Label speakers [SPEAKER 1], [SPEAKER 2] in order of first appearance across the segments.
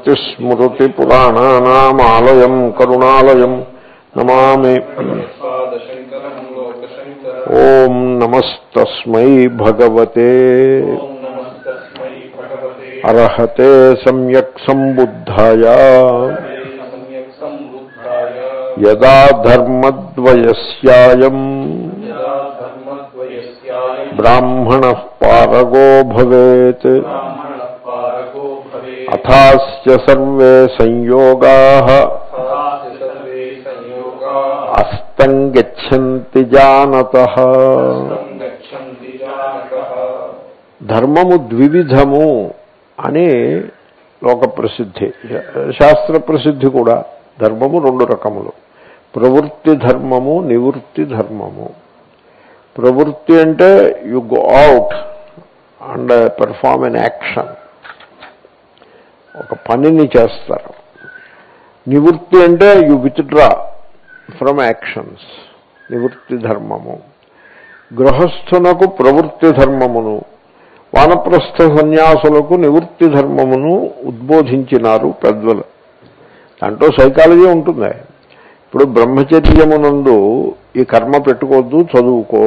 [SPEAKER 1] శ్రుతిస్మృతిపురాణానామాలయం కరుణాలయం నమామి
[SPEAKER 2] పాదశంకరం లోకశంకరం
[SPEAKER 1] ఓం నమస్తస్మై భగవతే
[SPEAKER 2] ఓం నమస్తస్మై భగవతే
[SPEAKER 1] అర్హతే సమ్యక్ సంబుద్ధాయ
[SPEAKER 2] సమ్యక్ సంబుద్ధాయ
[SPEAKER 1] యదా ధర్మద్వయస్యాయం
[SPEAKER 2] యదా ధర్మద్వయస్యాయం
[SPEAKER 1] బ్రాహ్మణ పారగో భవేత్
[SPEAKER 2] బ్రాహ్మణ పారగో భవే
[SPEAKER 1] అథాస్య సర్వే సంయోగా
[SPEAKER 2] సదాసి సర్వే సంయోగా
[SPEAKER 1] అస్తం గచ్చంతి జానత
[SPEAKER 2] హస్తం గచ్చంతి జానకః
[SPEAKER 1] ధర్మము ద్వివిధము అని లోక ప్రసిద్ధి శాస్త్ర ప్రసిద్ధి కూడా ధర్మము రెండు రకములు ప్రవృత్తి ధర్మము నివృత్తి ధర్మము ప్రవృత్తి అంటే you go out and perform an action ఒక పనిని చేస్తారు నివృత్తి అంటే యు విత్డ్రా ఫ్రమ్ యాక్షన్స్ నివృత్తి ధర్మము గృహస్థునకు ప్రవృత్తి ధర్మమును వానప్రస్థ సన్యాసులకు నివృత్తి ధర్మమును ఉద్బోధించినారు పెద్దలు దాంట్లో సైకాలజీ ఉంటుంది ఇప్పుడు బ్రహ్మచర్యమునందు ఈ కర్మ పెట్టుకోవద్దు చదువుకో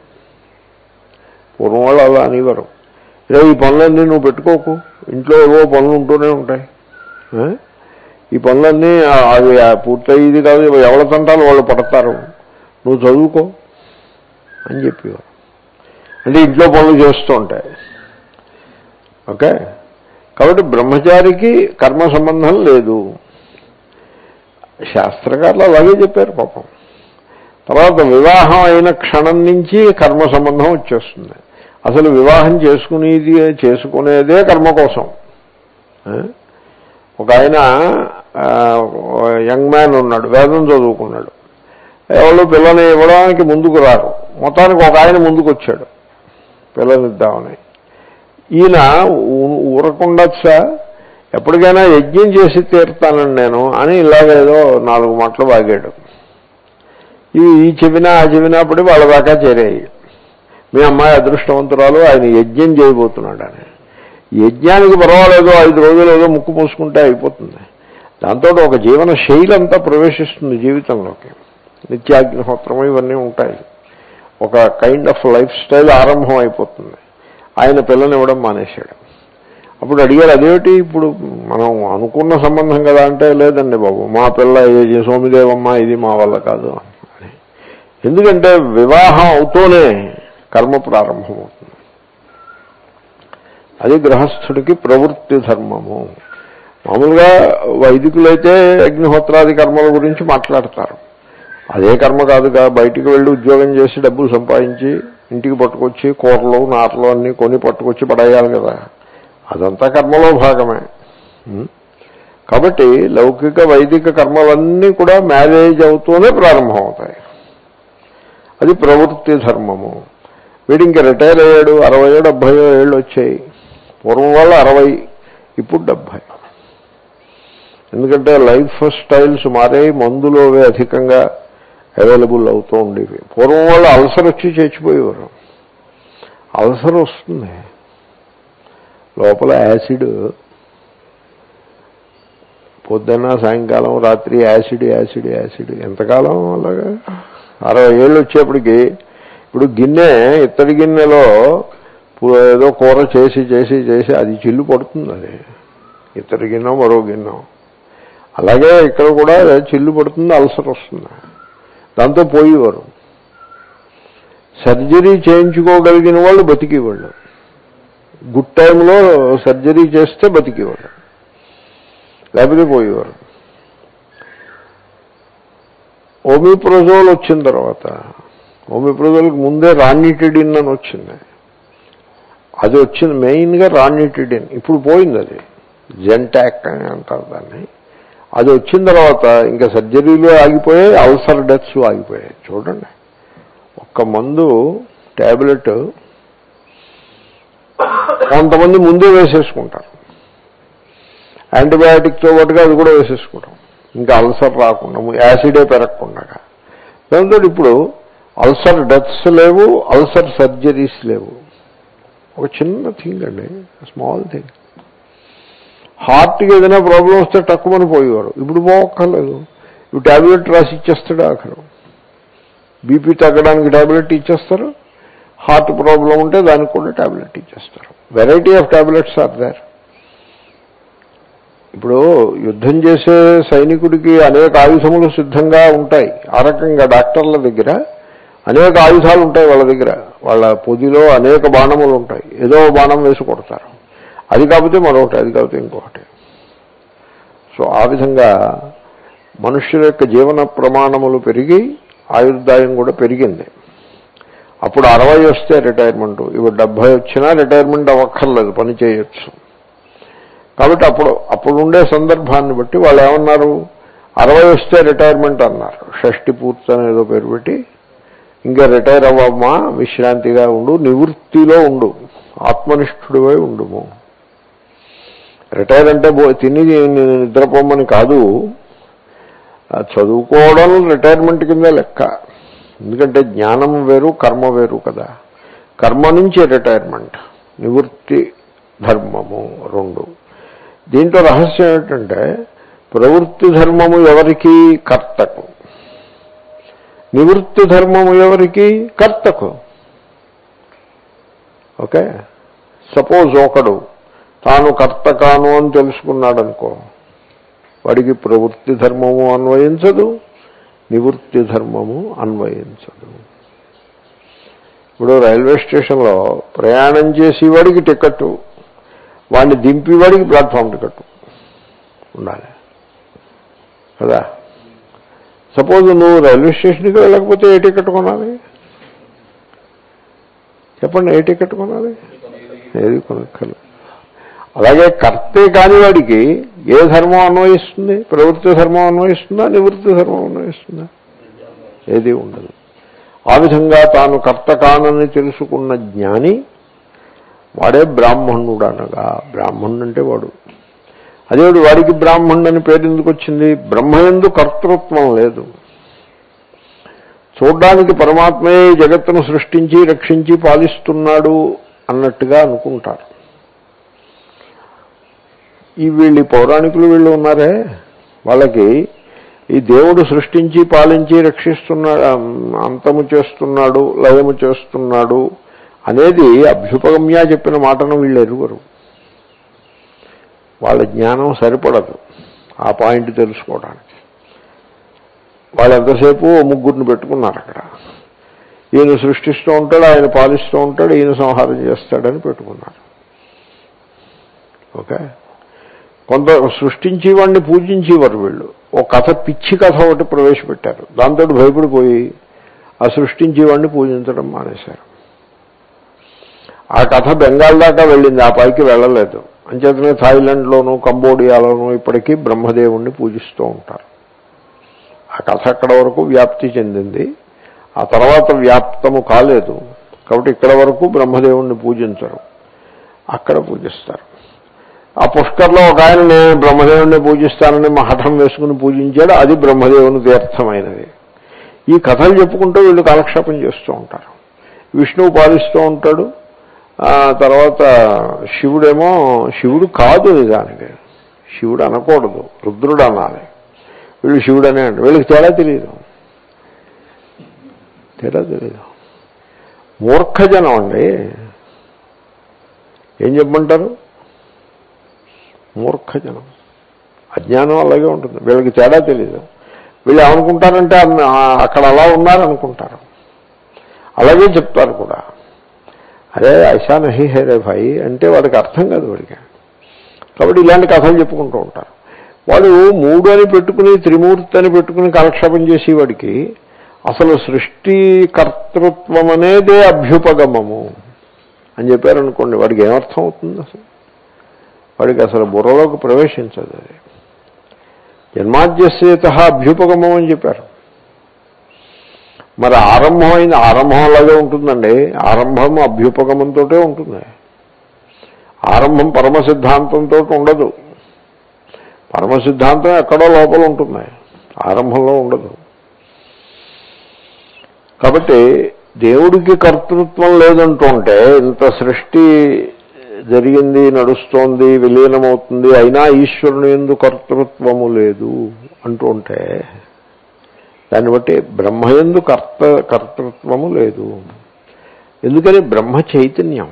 [SPEAKER 1] పూర్వం వాళ్ళు అలా అనేవారు రే ఈ పనులన్నీ నువ్వు పెట్టుకోకు ఇంట్లో ఏవో పనులు ఉంటూనే ఉంటాయి ఆ? ఈ పనులన్నీ ఆ- అవి ఆ పూర్తయ్యేది కాదు ఎవరి తంటాలు వాళ్ళు పడతారు నువ్వు చదువుకో అని చెప్పేవారు అంటే ఇంట్లో పనులు చేస్తూ ఉంటాయి ఓకే కాబట్టి బ్రహ్మచారికి కర్మ సంబంధం లేదు శాస్త్రకారులు అలాగే చెప్పారు పాపం తర్వాత వివాహం అయిన క్షణం నుంచి కర్మ సంబంధం వచ్చేస్తుంది అసలు వివాహం చేసుకునేది చేసుకునేదే కర్మ కోసం ఆ? ఒక ఆయన యంగ్ మ్యాన్ ఉన్నాడు వేదం చదువుకున్నాడు ఎవరు పిల్లని ఇవ్వడానికి ముందుకు రారు మొత్తానికి ఒక ఆయన ముందుకు వచ్చాడు పిల్లనిద్దామని ఈయన ఊ- ఊరకుండొచ్చా ఎప్పటికైనా యజ్ఞం చేసి తీరుతానండి నేను అని ఇలాగేదో నాలుగు మాటలు వాగాడు ఇవి ఈ చెవినా ఆ చెవినా పడి వాళ్ళ దాకా చేరాయి మీ అమ్మాయి అదృష్టవంతురాలు ఆయన యజ్ఞం చేయబోతున్నాడు అని యజ్ఞానికి పర్వాలేదు ఐదు రోజులు ఏదో ముక్కు మూసుకుంటే అయిపోతుంది దాంతో ఒక జీవన శైలి అంతా ప్రవేశిస్తుంది జీవితంలోకి నిత్యాగ్నిహోత్రం ఇవన్నీ ఉంటాయి ఒక కైండ్ ఆఫ్ లైఫ్ స్టైల్ ఆరంభం అయిపోతుంది ఆయన పిల్లనివ్వడం మానేశాడు అప్పుడు అడిగారు అదేమిటి ఇప్పుడు మనం అనుకున్న సంబంధం కదా అంటే లేదండి బాబు మా పిల్ల ఈ సోమిదేవమ్మ ఇది మా వల్ల కాదు అని ఎందుకంటే వివాహం అవుతూనే కర్మ ప్రారంభమవుతుంది అది గృహస్థుడికి ప్రవృత్తి ధర్మము మామూలుగా వైదికులైతే అగ్నిహోత్రాది కర్మల గురించి మాట్లాడతారు అదే కర్మ కాదుగా బయటికి వెళ్ళి ఉద్యోగం చేసి డబ్బులు సంపాదించి ఇంటికి పట్టుకొచ్చి కూరలు నారలు అన్నీ కొని పట్టుకొచ్చి పడేయాలి కదా అదంతా కర్మలో భాగమే ఉం? కాబట్టి లౌకిక వైదిక కర్మలన్నీ కూడా మ్యారేజ్ అవుతూనే ప్రారంభమవుతాయి అది ప్రవృత్తి ధర్మము వీడు ఇంకా రిటైర్ అయ్యాడు అరవయో డెబ్భయో ఏళ్ళు వచ్చాయి పూర్వం వాళ్ళు అరవై ఇప్పుడు డెబ్భై ఎందుకంటే లైఫ్ స్టైల్స్ మారాయి మందులు అవి అధికంగా అవైలబుల్ అవుతూ ఉండేవి పూర్వం వాళ్ళు అల్సర్ వచ్చి చచ్చిపోయేవారు అల్సర్ వస్తుంది లోపల యాసిడ్ పొద్దున్న సాయంకాలం రాత్రి యాసిడ్ యాసిడ్ యాసిడ్ ఎంతకాలం అలాగా అరవై ఏళ్ళు వచ్చేప్పటికి ఇప్పుడు గిన్నె ఇత్తడి గిన్నెలో పు- ఏదో కూర చేసి చేసి చేసి అది చిల్లు పడుతుంది అది ఇత్తడి గిన్నె మరో గిన్నె అలాగే ఇక్కడ కూడా చిల్లు పడుతుంది అల్సర్ వస్తుంది దాంతో పోయేవారు సర్జరీ చేయించుకోగలిగిన వాళ్ళు బతికేవాళ్ళు గుడ్ టైంలో సర్జరీ చేస్తే బతికేవాళ్ళు లేకపోతే పోయేవారు ఓమిప్రోజోల్ వచ్చిన తర్వాత ఓమిప్రోజోల్కి ముందే రానిటిడిన్ అని వచ్చింది అది వచ్చింది మెయిన్గా రానిటిడిన్ ఇప్పుడు పోయింది అది జెంటాక్ అని అంటారు దాన్ని అది వచ్చిన తర్వాత ఇంకా సర్జరీలు ఆగిపోయాయి అల్సర్ డెత్స్ ఆగిపోయాయి చూడండి ఒక్క మందు ట్యాబ్లెట్ కొంతమంది ముందే వేసేసుకుంటారు యాంటీబయాటిక్తో పాటుగా అది కూడా వేసేసుకుంటాం ఇంకా అల్సర్ రాకుండా యాసిడే పెరగకుండా దాంతో ఇప్పుడు అల్సర్ డెత్స్ లేవు అల్సర్ సర్జరీస్ లేవు ఒక చిన్న థింగ్ అండి స్మాల్ థింగ్ హార్ట్కి ఏదైనా ప్రాబ్లం వస్తే తక్కువని పోయేవాడు ఇప్పుడు పోక్కర్లేదు ఇప్పుడు ట్యాబ్లెట్ రాసి ఇచ్చేస్తాడు ఆఖరు బీపీ తగ్గడానికి ట్యాబ్లెట్ ఇచ్చేస్తారు హార్ట్ ప్రాబ్లం ఉంటే దానికి కూడా ట్యాబ్లెట్ ఇచ్చేస్తారు variety of tablets are there ఇప్పుడు యుద్ధం చేసే సైనికుడికి అనేక ఆయుధములు సిద్ధంగా ఉంటాయి ఆ రకంగా డాక్టర్ల దగ్గర అనేక ఆయుధాలు ఉంటాయి వాళ్ళ దగ్గర వాళ్ళ పొదిలో అనేక బాణములు ఉంటాయి ఏదో బాణం వేసి కొడతారు అది కాకపోతే మరొకటి అది కాకపోతే ఇంకొకటి సో ఆ విధంగా మనుష్యుల యొక్క జీవన ప్రమాణములు పెరిగి ఆయుర్దాయం కూడా పెరిగింది అప్పుడు అరవై వస్తే రిటైర్మెంట్ ఇప్పుడు డెబ్భై వచ్చినా రిటైర్మెంట్ అవ్వక్కర్లేదు పని చేయొచ్చు కాబట్టి అప్పుడు అప్పుడు ఉండే సందర్భాన్ని బట్టి వాళ్ళు ఏమన్నారు అరవై వస్తే రిటైర్మెంట్ అన్నారు షష్టి పూర్తి అని ఏదో పేరు పెట్టి ఇంకా రిటైర్ అవ్వమ్మా విశ్రాంతిగా ఉండు నివృత్తిలో ఉండు ఆత్మనిష్ఠుడివై ఉండుము రిటైర్ అంటే బో- తిని నిద్రపోమని కాదు ఆ చదువుకోవడం రిటైర్మెంట్ కింద లెక్క ఎందుకంటే జ్ఞానం వేరు కర్మ వేరు కదా కర్మ నుంచి రిటైర్మెంట్ నివృత్తి ధర్మము రెండు దీంట్లో రహస్యం ఏంటంటే ప్రవృత్తి ధర్మము ఎవరికి కర్తకు నివృత్తి ధర్మము ఎవరికి కర్తకు ఓకే సపోజ్ ఒకడు తాను కర్త కాను అని తెలుసుకున్నాడు అనుకో వాడికి ప్రవృత్తి ధర్మము అన్వయించదు నివృత్తి ధర్మము అన్వయించదు ఇప్పుడు రైల్వే స్టేషన్లో ప్రయాణం చేసేవాడికి టికెట్ వాడిని దింపేవాడికి ప్లాట్ఫామ్ టికెట్ ఉండాలి కదా సపోజ్ నువ్వు రైల్వే స్టేషన్కి వెళ్ళకపోతే ఏ టికెట్ కొనాలి చెప్పండి ఏ టికెట్ కొనాలి ఏది కొనక్కర్లేదు అలాగే కర్తే కాని వాడికి ఏ ధర్మం అన్వయిస్తుంది ప్రవృత్తి ధర్మం అన్వయిస్తుందా నివృత్తి ధర్మం అన్వయిస్తుందా ఏది ఉండదు ఆ విధంగా తాను కర్త కానని తెలుసుకున్న జ్ఞాని వాడే బ్రాహ్మణుడు అనగా బ్రాహ్మణుడు అంటే వాడు అదేవాడు వాడికి బ్రాహ్మణుడు అని పేరు ఎందుకు వచ్చింది బ్రహ్మయందు కర్తృత్వం లేదు చూడ్డానికి పరమాత్మయే ఈ జగత్తును సృష్టించి రక్షించి పాలిస్తున్నాడు అన్నట్టుగా అనుకుంటారు ఈ వీళ్ళు ఈ పౌరాణికులు వీళ్ళు ఉన్నారే వాళ్ళకి ఈ దేవుడు సృష్టించి పాలించి రక్షిస్తున్నాడు అంతము చేస్తున్నాడు లయము చేస్తున్నాడు అనేది అభ్యుపగమ్య చెప్పిన మాటను వీళ్ళు ఎరువరు వాళ్ళ జ్ఞానం సరిపడదు ఆ పాయింట్ తెలుసుకోవడానికి వాళ్ళు ఎంతసేపు ఓ ముగ్గురిని పెట్టుకున్నారు అక్కడ ఈయన సృష్టిస్తూ ఉంటాడు ఆయన పాలిస్తూ ఉంటాడు ఈయన సంహారం చేస్తాడని పెట్టుకున్నారు ఓకే కొంత సృష్టించేవాడిని పూజించేవారు వీళ్ళు ఓ కథ పిచ్చి కథ ఒకటి ప్రవేశపెట్టారు దాంతో భయపడిపోయి ఆ సృష్టించేవాడిని పూజించడం మానేశారు ఆ కథ బెంగాల్ దాకా వెళ్ళింది ఆ పైకి వెళ్ళలేదు అంచేతనే థాయిలాండ్లోను కంబోడియాలోను ఇప్పటికీ బ్రహ్మదేవుణ్ణి పూజిస్తూ ఉంటారు ఆ కథ అక్కడ వరకు వ్యాప్తి చెందింది ఆ తర్వాత వ్యాప్తము కాలేదు కాబట్టి ఇక్కడ వరకు బ్రహ్మదేవుణ్ణి పూజించరు అక్కడ పూజిస్తారు ఆ పుష్కర్లో ఒక ఆయన నేను బ్రహ్మదేవుణ్ణి పూజిస్తానని మహఠం వేసుకుని పూజించాడు అది బ్రహ్మదేవుని తీర్థమైనది ఈ కథలు చెప్పుకుంటూ వీళ్ళు కాలక్షేపం చేస్తూ ఉంటారు విష్ణువు పాలిస్తూ ఉంటాడు ఆ తర్వాత శివుడేమో శివుడు కాదు నిజానికి శివుడు అనకూడదు రుద్రుడు అనాలి వీళ్ళు శివుడు అనే అంటారు వీళ్ళకి తేడా తెలియదు తేడా తెలియదు మూర్ఖజనం అండి ఏం చెప్పమంటారు మూర్ఖజనం అజ్ఞానం అలాగే ఉంటుంది వీళ్ళకి తేడా తెలియదు వీళ్ళు ఏమనుకుంటారంటే అన్న- అక్కడ అలా ఉన్నారనుకుంటారు అలాగే చెప్తారు కూడా అరే ఐసా నహి హే రే భాయి అంటే వాడికి అర్థం కాదు వాడికి కాబట్టి ఇలాంటి కథలు చెప్పుకుంటూ ఉంటారు వాడు మూడు అని పెట్టుకుని త్రిమూర్తి అని పెట్టుకుని కాలక్షేపం చేసేవాడికి అసలు సృష్టి కర్తృత్వం అనేదే అభ్యుపగమము అని చెప్పారనుకోండి వాడికి ఏమర్థం అవుతుంది అసలు వాడికి అసలు బుర్రలోకి ప్రవేశించదు అది జన్మాద్యసేత అభ్యుపగమం అని చెప్పారు మరి ఆరంభమైన ఆరంభం అలాగే ఉంటుందండి ఆరంభం అభ్యుపగమంతో ఉంటుంది ఆరంభం పరమ సిద్ధాంతంతో ఉండదు పరమ సిద్ధాంతం ఎక్కడో లోపల ఉంటుంది ఆరంభంలో ఉండదు కాబట్టి దేవుడికి కర్తృత్వం లేదంటుంటే ఇంత సృష్టి జరిగింది నడుస్తోంది విలీనమవుతుంది అయినా ఈశ్వరుని ఎందు కర్తృత్వము లేదు అంటూ ఉంటే దాన్ని బట్టి బ్రహ్మయందు కర్త కర్తృత్వము లేదు ఎందుకని బ్రహ్మ చైతన్యం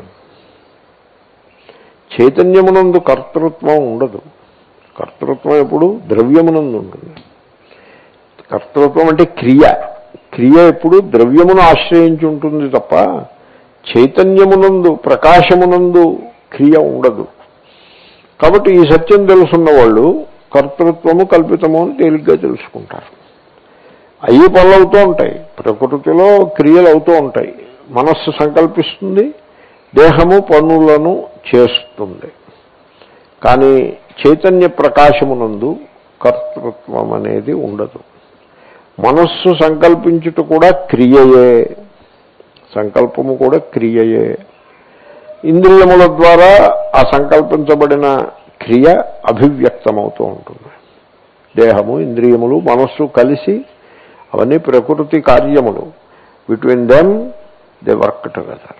[SPEAKER 1] చైతన్యమునందు కర్తృత్వం ఉండదు కర్తృత్వం ఎప్పుడు ద్రవ్యమునందు ఉంటుంది కర్తృత్వం అంటే క్రియ క్రియ ఎప్పుడు ద్రవ్యమును ఆశ్రయించి ఉంటుంది తప్ప చైతన్యమునందు ప్రకాశమునందు క్రియ ఉండదు కాబట్టి ఈ సత్యం తెలుసున్న వాళ్ళు కర్తృత్వము కల్పితము అని తేలిగ్గా తెలుసుకుంటారు అయ్యి పనులు అవుతూ ఉంటాయి ప్రకృతిలో క్రియలు అవుతూ ఉంటాయి మనస్సు సంకల్పిస్తుంది దేహము పనులను చేస్తుంది కానీ చైతన్య ప్రకాశమునందు కర్తృత్వం అనేది ఉండదు మనస్సు సంకల్పించుట కూడా క్రియయే సంకల్పము కూడా క్రియయే ఇంద్రియముల ద్వారా ఆ సంకల్పించబడిన క్రియ అభివ్యక్తమవుతూ ఉంటుంది దేహము ఇంద్రియములు మనస్సు కలిసి అవన్నీ ప్రకృతి కార్యములు between them they work together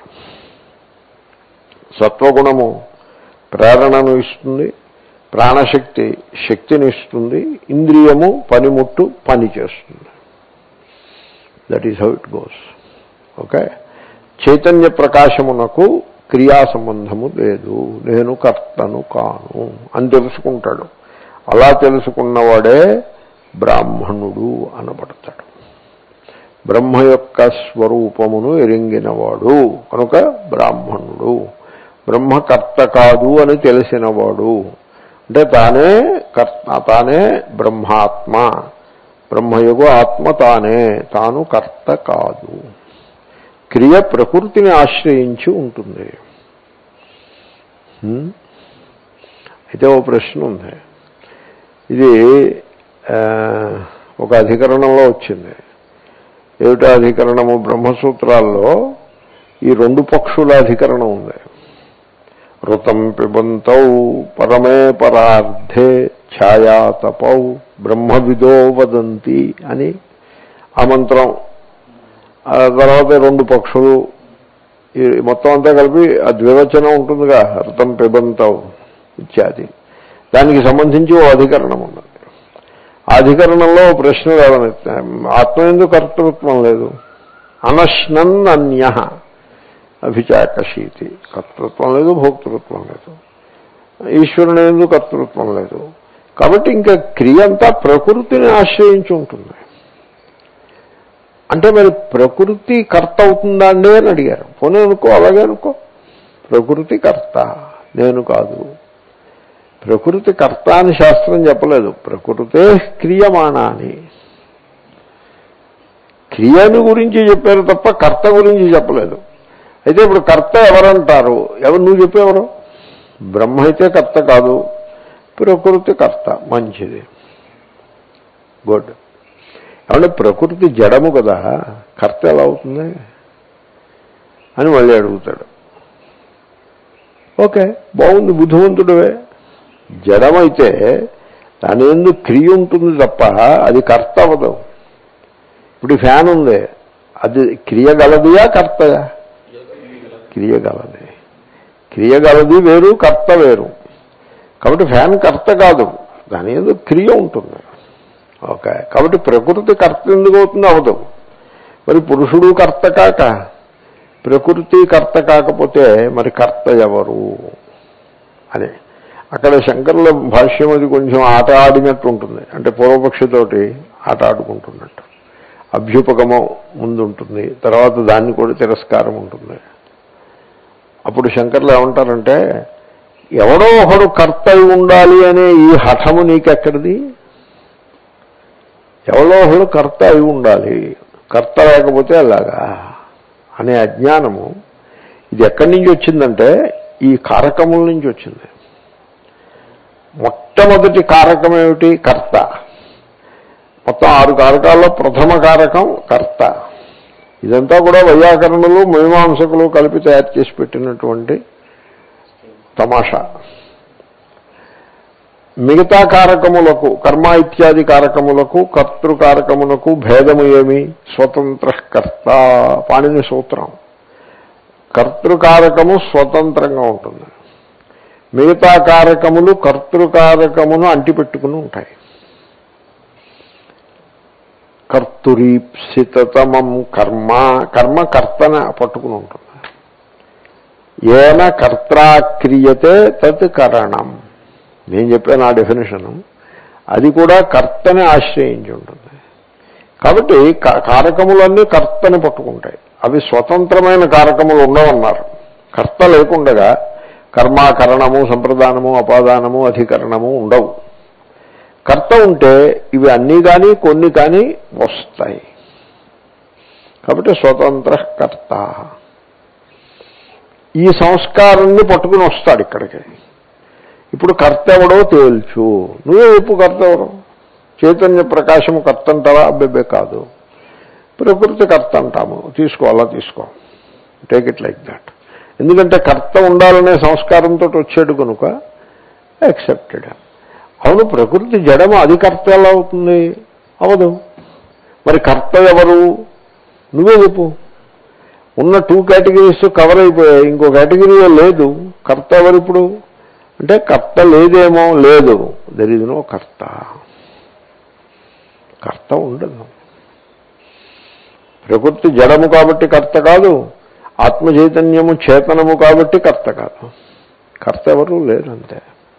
[SPEAKER 1] సత్వగుణము ప్రేరణను ఇస్తుంది ప్రాణశక్తి శక్తిని ఇస్తుంది ఇంద్రియము పనిముట్టు పని చేస్తుంది that is how it goes okay చైతన్య ప్రకాశమునకు క్రియా సంబంధము లేదు నేను కర్తను కాను అని తెలుసుకుంటాడు అలా తెలుసుకున్నవాడే బ్రాహ్మణుడు అనబడతాడు బ్రహ్మ యొక్క స్వరూపమును ఎరింగినవాడు కనుక బ్రాహ్మణుడు బ్రహ్మకర్త కాదు అని తెలిసినవాడు అంటే తానే కర్త తానే బ్రహ్మాత్మ బ్రహ్మయుగు ఆత్మ తానే తాను కర్త కాదు క్రియ ప్రకృతిని ఆశ్రయించి ఉంటుంది హ్మ్? అయితే ఓ ప్రశ్న ఉంది ఇది ఆ, ఒక అధికరణంలో వచ్చింది ఏమిటా అధికరణము బ్రహ్మసూత్రాల్లో ఈ రెండు పక్షుల అధికరణం ఉంది ఋతం పిబంతౌ పరమే పరార్థే ఛాయాతపౌ బ్రహ్మవిదో వదంతి అని ఆ మంత్రం ఆ తర్వాత రెండు పక్షులు ఈ మొత్తం అంతా కలిపి ఆ ద్వివచనం ఉంటుందిగా ఋతం పిబంతౌ ఇత్యాది దానికి సంబంధించి ఓ అధికరణం ఉన్నది ఆ అధికరణంలో ఓ ప్రశ్న రావనెత్తా ఆత్మ ఎందుకు కర్తృత్వం లేదు అనశ్నన్ అన్య అభిచాకశీతి కర్తృత్వం లేదు భోక్తృత్వం లేదు ఈశ్వరుని ఎందుకు కర్తృత్వం లేదు కాబట్టి ఇంకా క్రియ అంతా ప్రకృతిని ఆశ్రయించి ఉంటుంది అంటే మరి ప్రకృతి కర్త అవుతుందా అండి అని అడిగారు పోనీ అనుకో అలాగే అనుకో ప్రకృతి కర్త నేను కాదు ప్రకృతి కర్త అని శాస్త్రం చెప్పలేదు ప్రకృతే క్రియమాణ అని క్రియని గురించి చెప్పారు తప్ప కర్త గురించి చెప్పలేదు అయితే ఇప్పుడు కర్త ఎవరంటారు ఎవరు నువ్వు చెప్పేవరు బ్రహ్మ అయితే కర్త కాదు ప్రకృతి కర్త మంచిది గుడ్ ఏమంటే ప్రకృతి జడము కదా కర్త ఎలా అవుతుంది అని మళ్ళీ అడుగుతాడు ఓకే బాగుంది బుద్ధిమంతుడివే జడమైతే దాని ఎందు క్రియ ఉంటుంది తప్ప అది కర్త అవ్వదు ఇప్పుడు ఈ ఫ్యాన్ ఉంది అది క్రియ గలదియా కర్తయా క్రియ గలది క్రియ గలది వేరు కర్త వేరు కాబట్టి ఫ్యాన్ కర్త కాదు దాని ఏదో క్రియ ఉంటుంది ఓకే కాబట్టి ప్రకృతి కర్త ఎందుకు అవుతుంది అవదు మరి పురుషుడు కర్త కాక ప్రకృతి కర్త కాకపోతే మరి కర్త ఎవరు అని అక్కడ శంకరుల భాష్యం అది కొంచెం ఆట ఆడినట్టు ఉంటుంది అంటే పూర్వపక్షితోటి ఆట ఆడుకుంటున్నట్టు అభ్యుపగమం ముందు ఉంటుంది తర్వాత దాన్ని కూడా తిరస్కారం ఉంటుంది అప్పుడు శంకర్లు ఏమంటారంటే ఎవడో ఒకడు కర్త అయి ఉండాలి అనే ఈ హఠము నీకెక్కడిది ఎవడో ఒకడు కర్త అయి ఉండాలి కర్త లేకపోతే అలాగా అనే అజ్ఞానము ఇది ఎక్కడి నుంచి వచ్చిందంటే ఈ కారకముల నుంచి వచ్చింది మొట్టమొదటి కారకం ఏమిటి కర్త మొత్తం ఆరు కారకాల్లో ప్రథమ కారకం కర్త ఇదంతా కూడా వైయాకరణలు మీమాంసకులు కలిపి తయారు చేసి పెట్టినటువంటి తమాషా మిగతా కారకములకు కర్మ ఇత్యాది కారకములకు కర్తృకారకములకు భేదము ఏమి స్వతంత్ర కర్త పాణిని సూత్రం కర్తృకారకము స్వతంత్రంగా ఉంటుంది మిగతా కారకములు కర్తృకారకమును అంటిపెట్టుకుని ఉంటాయి కర్తురీప్సితమం కర్మ కర్మ కర్తన పట్టుకుని ఉంటుంది ఏన కర్త్రాక్రియతే తత్ కరణం నేను చెప్పాను ఆ డెఫినేషను అది కూడా కర్తని ఆశ్రయించి ఉంటుంది కాబట్టి కా- కారకములన్నీ కర్తని పట్టుకుంటాయి అవి స్వతంత్రమైన కారకములు ఉండవన్నారు కర్త లేకుండగా కర్మాకరణము సంప్రదానము అపాదానము అధికరణము ఉండవు కర్త ఉంటే ఇవి అన్నీ కానీ కొన్ని కానీ వస్తాయి కాబట్టి స్వతంత్ర కర్త ఈ సంస్కారాన్ని పట్టుకుని వస్తాడు ఇక్కడికి ఇప్పుడు కర్త ఎవడో తేల్చు నువ్వే చెప్పు కర్త ఎవడో చైతన్య ప్రకాశము కర్త అంటావా అబ్బెబ్బే కాదు ప్రకృతి కర్త అంటాము తీసుకో అలా తీసుకో టేక్ ఇట్ లైక్ దట్ ఎందుకంటే కర్త ఉండాలనే సంస్కారంతో వచ్చాడు కనుక యాక్సెప్టెడ్ అవును ప్రకృతి జడము అది కర్త ఎలా అవుతుంది అవదు మరి కర్త ఎవరు నువ్వే చెప్పు ఉన్న టూ కేటగిరీస్ కవర్ అయిపోయాయి ఇంకో కేటగిరీ లేదు కర్త ఎవరు ఇప్పుడు అంటే కర్త లేదేమో లేదు దెర్ ఇస్ నో కర్త కర్త ఉండదు ప్రకృతి జడము కాబట్టి కర్త కాదు ఆత్మ చైతన్యము చేతనము కాబట్టి కర్త కాదు కర్త ఎవరు లేరు అంతే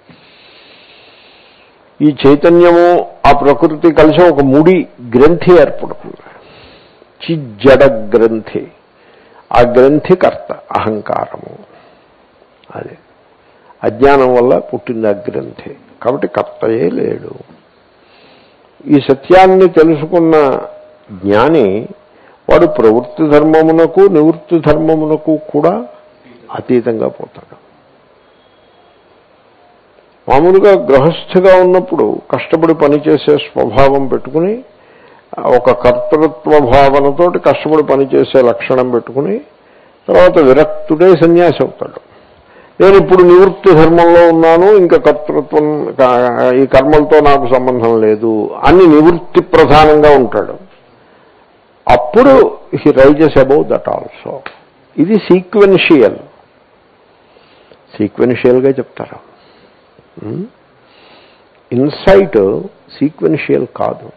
[SPEAKER 1] ఈ చైతన్యము ఆ ప్రకృతి కలిసి ఒక ముడి గ్రంథి ఏర్పడుతుంది చిజ్జడ గ్రంథి ఆ గ్రంథి కర్త అహంకారము అది అజ్ఞానం వల్ల పుట్టింది ఆ గ్రంథి కాబట్టి కర్తయే లేడు ఈ సత్యాన్ని తెలుసుకున్న జ్ఞాని వాడు ప్రవృత్తి ధర్మమునకు నివృత్తి ధర్మమునకు కూడా అతీతంగా పోతాడు మామూలుగా గృహస్థిగా ఉన్నప్పుడు కష్టపడి పనిచేసే స్వభావం పెట్టుకుని ఒక కర్తృత్వ భావనతోటి కష్టపడి పనిచేసే లక్షణం పెట్టుకుని తర్వాత విరక్తుడే సన్యాసి అవుతాడు నేను ఇప్పుడు నివృత్తి ధర్మంలో ఉన్నాను ఇంకా కర్తృత్వం కా- ఈ కర్మలతో నాకు సంబంధం లేదు అని నివృత్తి ప్రధానంగా ఉంటాడు అప్పుడు he rises above that also ఇది సీక్వెన్షియల్ సీక్వెన్షియల్గా చెప్తారు ఇన్సైట్ సీక్వెన్షియల్ కాదు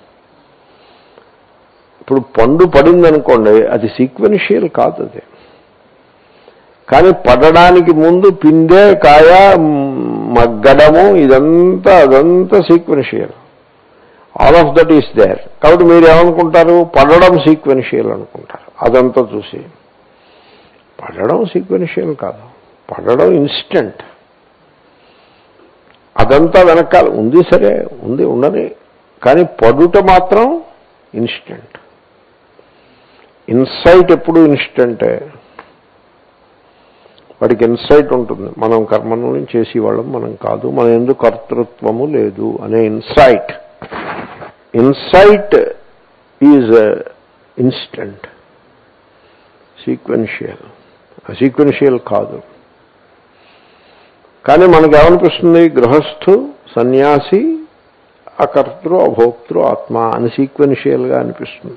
[SPEAKER 1] ఇప్పుడు పండు పడిందనుకోండి అది సీక్వెన్షియల్ కాదు అది కానీ పడడానికి ముందు పిందే కాయ మ్, మగ్గడము ఇదంతా అదంతా sequential all of that is there కాబట్టి మీరు ఏమనుకుంటారు పడడం సీక్వెన్షియల్ అనుకుంటారు అదంతా చూసి పడడం సీక్వెన్షియల్ కాదు పడడం ఇన్స్టెంట్ అదంతా వెనకాల ఉంది సరే ఉంది ఉండని కానీ పడుట మాత్రం ఇన్స్టెంట్ ఇన్సైట్ ఎప్పుడు ఇన్స్టెంటే వాడికి ఇన్సైట్ ఉంటుంది మనం కర్మను చేసేవాళ్ళం మనం కాదు మన ఎందుకు కర్తృత్వము లేదు అనే insight insight is instant sequential sequential కాదు కానీ మనకు ఏమనిపిస్తుంది గృహస్థు సన్యాసి అకర్తృ అభోక్తృ ఆత్మ అని సీక్వెన్షియల్గా అనిపిస్తుంది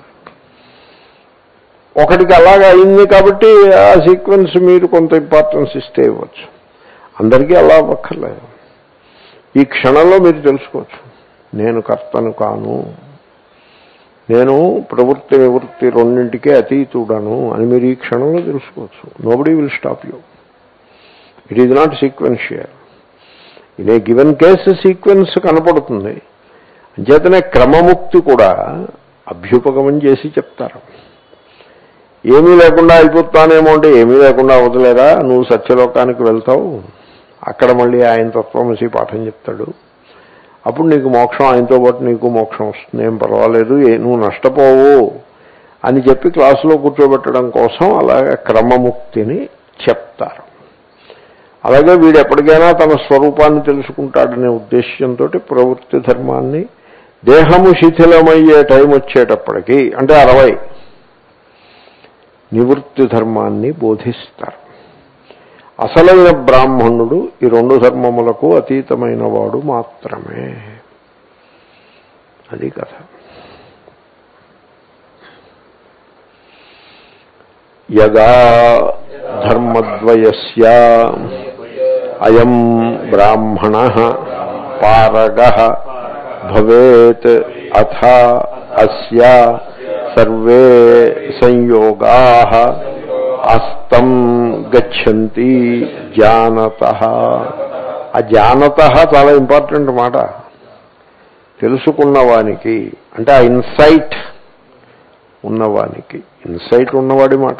[SPEAKER 1] ఒకటికి అలాగా అయింది కాబట్టి ఆ సీక్వెన్స్ మీరు కొంత ఇంపార్టెన్స్ ఇస్తే ఇవ్వచ్చు అందరికీ అలా అవ్వక్కర్లేదు ఈ క్షణంలో మీరు తెలుసుకోవచ్చు నేను కర్తను కాను నేను ప్రవృత్తి నివృత్తి రెండింటికే అతీతుడను అని మీరు ఈ క్షణంలో తెలుసుకోవచ్చు nobody will stop you it is not sequential in a given case sequence కనపడుతుంది అంచేతనే క్రమముక్తి కూడా అభ్యుపగమం చేసి చెప్తారు ఏమీ లేకుండా అయిపోతానేమో అంటే ఏమీ లేకుండా అవతలేదా నువ్వు సత్యలోకానికి వెళ్తావు అక్కడ మళ్ళీ ఆయన తత్వమసి పాఠం చెప్తాడు అప్పుడు నీకు మోక్షం ఆయనతో పాటు నీకు మోక్షం వస్తుంది ఏం పర్వాలేదు ఏ- నువ్వు నష్టపోవు అని చెప్పి క్లాసులో కూర్చోబెట్టడం కోసం అలాగే క్రమముక్తిని చెప్తారు అలాగే వీడు ఎప్పటికైనా తన స్వరూపాన్ని తెలుసుకుంటాడనే ఉద్దేశ్యంతో ప్రవృత్తి ధర్మాన్ని దేహము శిథిలమయ్యే టైం వచ్చేటప్పటికి అంటే అరవై నివృత్తి ధర్మాన్ని బోధిస్తారు అసలైన బ్రాహ్మణుడు ఈ రెండు ధర్మములకు అతీతమైన వాడు మాత్రమే అది కథ యదా ధర్మద్వయస్య అయం బ్రాహ్మణ పారగ భవేత్ అథ అస్య సర్వే సంయోగా అస్తం గచ్చంతి జానత ఆ జానత చాలా ఇంపార్టెంట్ మాట తెలుసుకున్నవానికి అంటే ఆ ఇన్సైట్ ఉన్నవానికి ఇన్సైట్ ఉన్నవాడి మాట